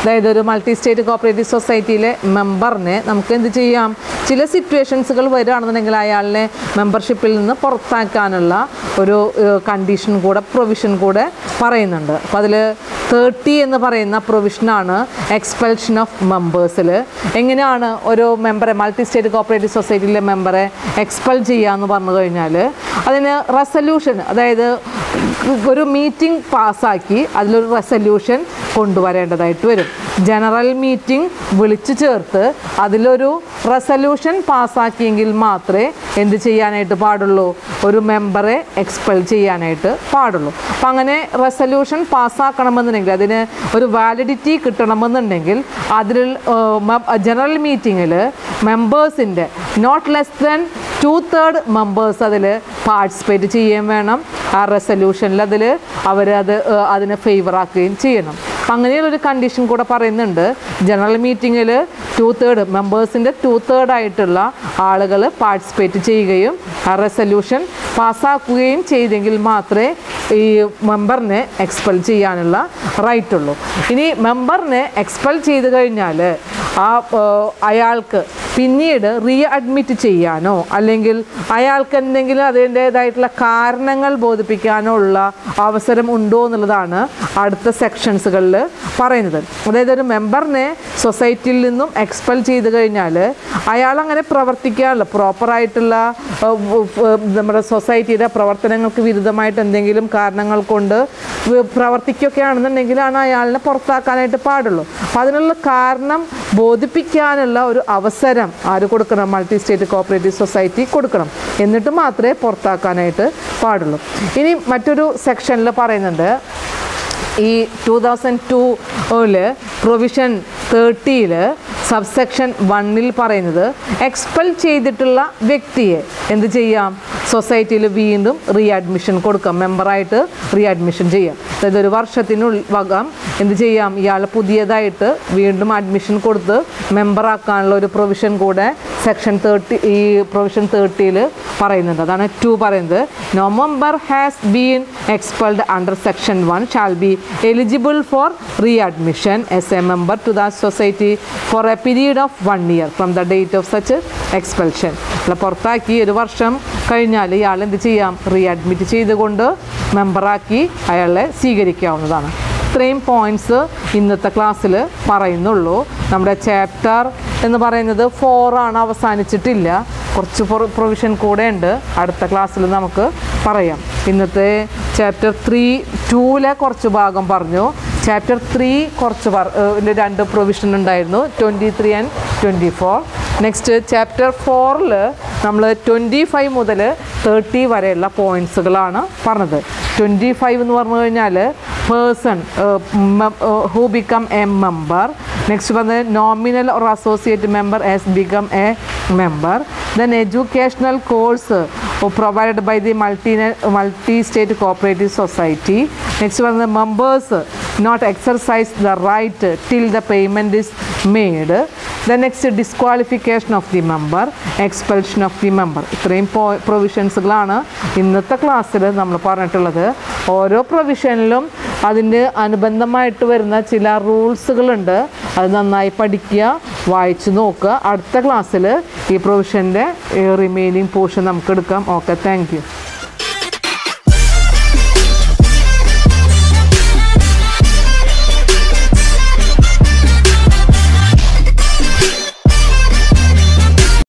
അതായത് ഒരു മൾട്ടി സ്റ്റേറ്റ് കോപ്പറേറ്റീവ് സൊസൈറ്റിയിലെ മെമ്പറിനെ നമുക്ക് എന്ത് ചെയ്യാം ചില സിറ്റുവേഷൻസുകൾ വരികയാണെന്നുണ്ടെങ്കിൽ അയാളിനെ മെമ്പർഷിപ്പിൽ നിന്ന് പുറത്താക്കാനുള്ള ഒരു കണ്ടീഷൻ കൂടെ പ്രൊവിഷൻ കൂടെ പറയുന്നുണ്ട് അപ്പോൾ അതിൽ തേർട്ടി എന്ന് പറയുന്ന പ്രൊവിഷനാണ് എക്സ്പെൽഷൻ ഓഫ് മെമ്പേഴ്സിൽ എങ്ങനെയാണ് ഒരു മെമ്പറെ മൾട്ടി സ്റ്റേറ്റ് കോപ്പറേറ്റീവ് സൊസൈറ്റിയിലെ മെമ്പറെ എക്സ്പെൽ ചെയ്യുക എന്ന് പറഞ്ഞു കഴിഞ്ഞാൽ അതിന് റെസല്യൂഷൻ അതായത് ഒരു മീറ്റിംഗ് പാസ്സാക്കി അതിലൊരു റെസല്യൂഷൻ കൊണ്ടുവരേണ്ടതായിട്ട് വരും ജനറൽ മീറ്റിംഗ് വിളിച്ചു ചേർത്ത് അതിലൊരു റെസല്യൂഷൻ പാസ്സാക്കിയെങ്കിൽ മാത്രമേ എന്ത് ചെയ്യാനായിട്ട് പാടുള്ളൂ ഒരു മെമ്പറെ എക്സ്പെൽ ചെയ്യാനായിട്ട് പാടുള്ളൂ അപ്പം അങ്ങനെ റെസല്യൂഷൻ പാസ്സാക്കണമെന്നുണ്ടെങ്കിൽ അതിന് ഒരു വാലിഡിറ്റി കിട്ടണമെന്നുണ്ടെങ്കിൽ അതിൽ ജനറൽ മീറ്റിങ്ങിൽ മെമ്പേഴ്സിൻ്റെ not less than two third members അതിൽ പാർട്ടിസിപ്പേറ്റ് ചെയ്യുകയും വേണം ആ റെസല്യൂഷനിൽ അതിൽ അവർ അത് ഏഹ്, അതിനെ ഫേവർ ആക്കുകയും ചെയ്യണം അപ്പം അങ്ങനെയുള്ളൊരു കണ്ടീഷൻ കൂടെ പറയുന്നുണ്ട് ജനറൽ മീറ്റിങ്ങിൽ ടു തേർഡ് മെമ്പേഴ്സിൻ്റെ ടു തേർഡ് ആയിട്ടുള്ള ആളുകൾ പാർട്ടിസിപ്പേറ്റ് ചെയ്യുകയും ആ റെസല്യൂഷൻ പാസ്സാക്കുകയും ചെയ്തെങ്കിൽ മാത്രമേ ഈ മെമ്പറിനെ എക്സ്പെൽ ചെയ്യാനുള്ള റൈറ്റ് ഉള്ളൂ ഇനി മെമ്പറിനെ എക്സ്പെൽ ചെയ്ത് കഴിഞ്ഞാൽ ആ ഏഹ്, അയാൾക്ക് പിന്നീട് റീ അഡ്മിറ്റ് ചെയ്യാനോ അല്ലെങ്കിൽ അയാൾക്ക് എന്തെങ്കിലും അതിൻ്റേതായിട്ടുള്ള കാരണങ്ങൾ ബോധിപ്പിക്കാനോ ഉള്ള അവസരം ഉണ്ടോ എന്നുള്ളതാണ് അടുത്ത സെക്ഷൻസുകളിൽ പറയുന്നത് അതായത് ഒരു മെമ്പറിനെ സൊസൈറ്റിയിൽ നിന്നും എക്സ്പെൽ ചെയ്ത് കഴിഞ്ഞാൽ അയാൾ അങ്ങനെ പ്രവർത്തിക്കാനുള്ള പ്രോപ്പറായിട്ടുള്ള നമ്മുടെ സൊസൈറ്റിയുടെ പ്രവർത്തനങ്ങൾക്ക് വിരുദ്ധമായിട്ട് എന്തെങ്കിലും കാരണങ്ങൾ കൊണ്ട് വ- പ്രവർത്തിക്കുകയാണെന്നുണ്ടെങ്കിലാണ് അയാളിനെ പുറത്താക്കാനായിട്ട് പാടുള്ളൂ അപ്പം അതിനുള്ള കാരണം ബോധിപ്പിക്കാനുള്ള ഒരു അവസരം ആര് കൊടുക്കണം മൾട്ടി സ്റ്റേറ്റ് കോപ്പറേറ്റീവ് സൊസൈറ്റി കൊടുക്കണം എന്നിട്ട് മാത്രമേ പുറത്താക്കാനായിട്ട് പാടുള്ളൂ ഇനി മറ്റൊരു സെക്ഷനിൽ പറയുന്നുണ്ട് ഈ ടൂ തൗസൻഡ് ടൂവിൽ പ്രൊവിഷൻ തേർട്ടിയിൽ സബ്സെക്ഷൻ വണ്ണിൽ പറയുന്നത് എക്സ്പെൽ ചെയ്തിട്ടുള്ള വ്യക്തിയെ എന്ത് ചെയ്യാം സൊസൈറ്റിയിൽ വീണ്ടും റീ അഡ്മിഷൻ കൊടുക്കാം മെമ്പറായിട്ട് റീ അഡ്മിഷൻ ചെയ്യാം അതായത് ഒരു വർഷത്തിനുള്ളിൽ വകം എന്ത് ചെയ്യാം ഇയാൾ പുതിയതായിട്ട് വീണ്ടും അഡ്മിഷൻ കൊടുത്ത് മെമ്പറാക്കാനുള്ള ഒരു പ്രൊവിഷൻ കൂടെ സെക്ഷൻ തേർട്ടി ഈ പ്രൊവിഷൻ തേർട്ടിയിൽ പറയുന്നുണ്ട് അതാണ് ടു പറയുന്നത് no member has been expelled under section one shall be eligible for readmission as a member to the society for a period of one year from the date of such expulsion അല്ല പുറത്താക്കി ഒരു വർഷം കഴിഞ്ഞാൽ ഇയാൾ എന്ത് ചെയ്യാം re admit ചെയ്തുകൊണ്ട് മെമ്പറാക്കി അയാളെ സ്വീകരിക്കാവുന്നതാണ് ഇത്രയും പോയിൻറ്റ്സ് ഇന്നത്തെ ക്ലാസ്സിൽ പറയുന്നുള്ളൂ നമ്മുടെ ചാപ്റ്റർ എന്ന് പറയുന്നത് ഫോറാണ് അവസാനിച്ചിട്ടില്ല കുറച്ച് പ്രൊവിഷൻ കൂടെ ഉണ്ട് അടുത്ത ക്ലാസ്സിൽ നമുക്ക് പറയാം ഇന്നത്തെ ചാപ്റ്റർ ത്രീ ടൂവിലെ കുറച്ച് ഭാഗം പറഞ്ഞു ചാപ്റ്റർ ത്രീ കുറച്ച് പറ ഏഹ് രണ്ട് പ്രൊവിഷൻ ഉണ്ടായിരുന്നു twenty three and twenty four next chapter ഫോറിൽ നമ്മൾ ട്വൻറ്റി ഫൈവ് മുതൽ തേർട്ടി വരെയുള്ള പോയിൻറ്റ്സുകളാണ് പറഞ്ഞത് ട്വൻറ്റി ഫൈവ് എന്ന് പറഞ്ഞു കഴിഞ്ഞാൽ person who become a member next വന്നത് nominal or associate member as become a member then educational course provided by the multi multi state cooperative society next വന്നത് members not exercise the right till the payment is made the next disqualification of the member expulsion of the member ഇത്രയും പ്രൊവിഷൻസുകളാണ് ഇന്നത്തെ ക്ലാസ്സിൽ നമ്മൾ പറഞ്ഞിട്ടുള്ളത് ഓരോ പ്രൊവിഷനിലും അതിന് അനുബന്ധമായിട്ട് വരുന്ന ചില റൂൾസുകളുണ്ട് അത് നന്നായി പഠിക്കുക വായിച്ചു നോക്കുക അടുത്ത ക്ലാസ്സിൽ ഈ പ്രൊവിഷൻ്റെ റിമൈനിങ് പോർഷൻ നമുക്ക് എടുക്കാം ഓക്കെ താങ്ക് യു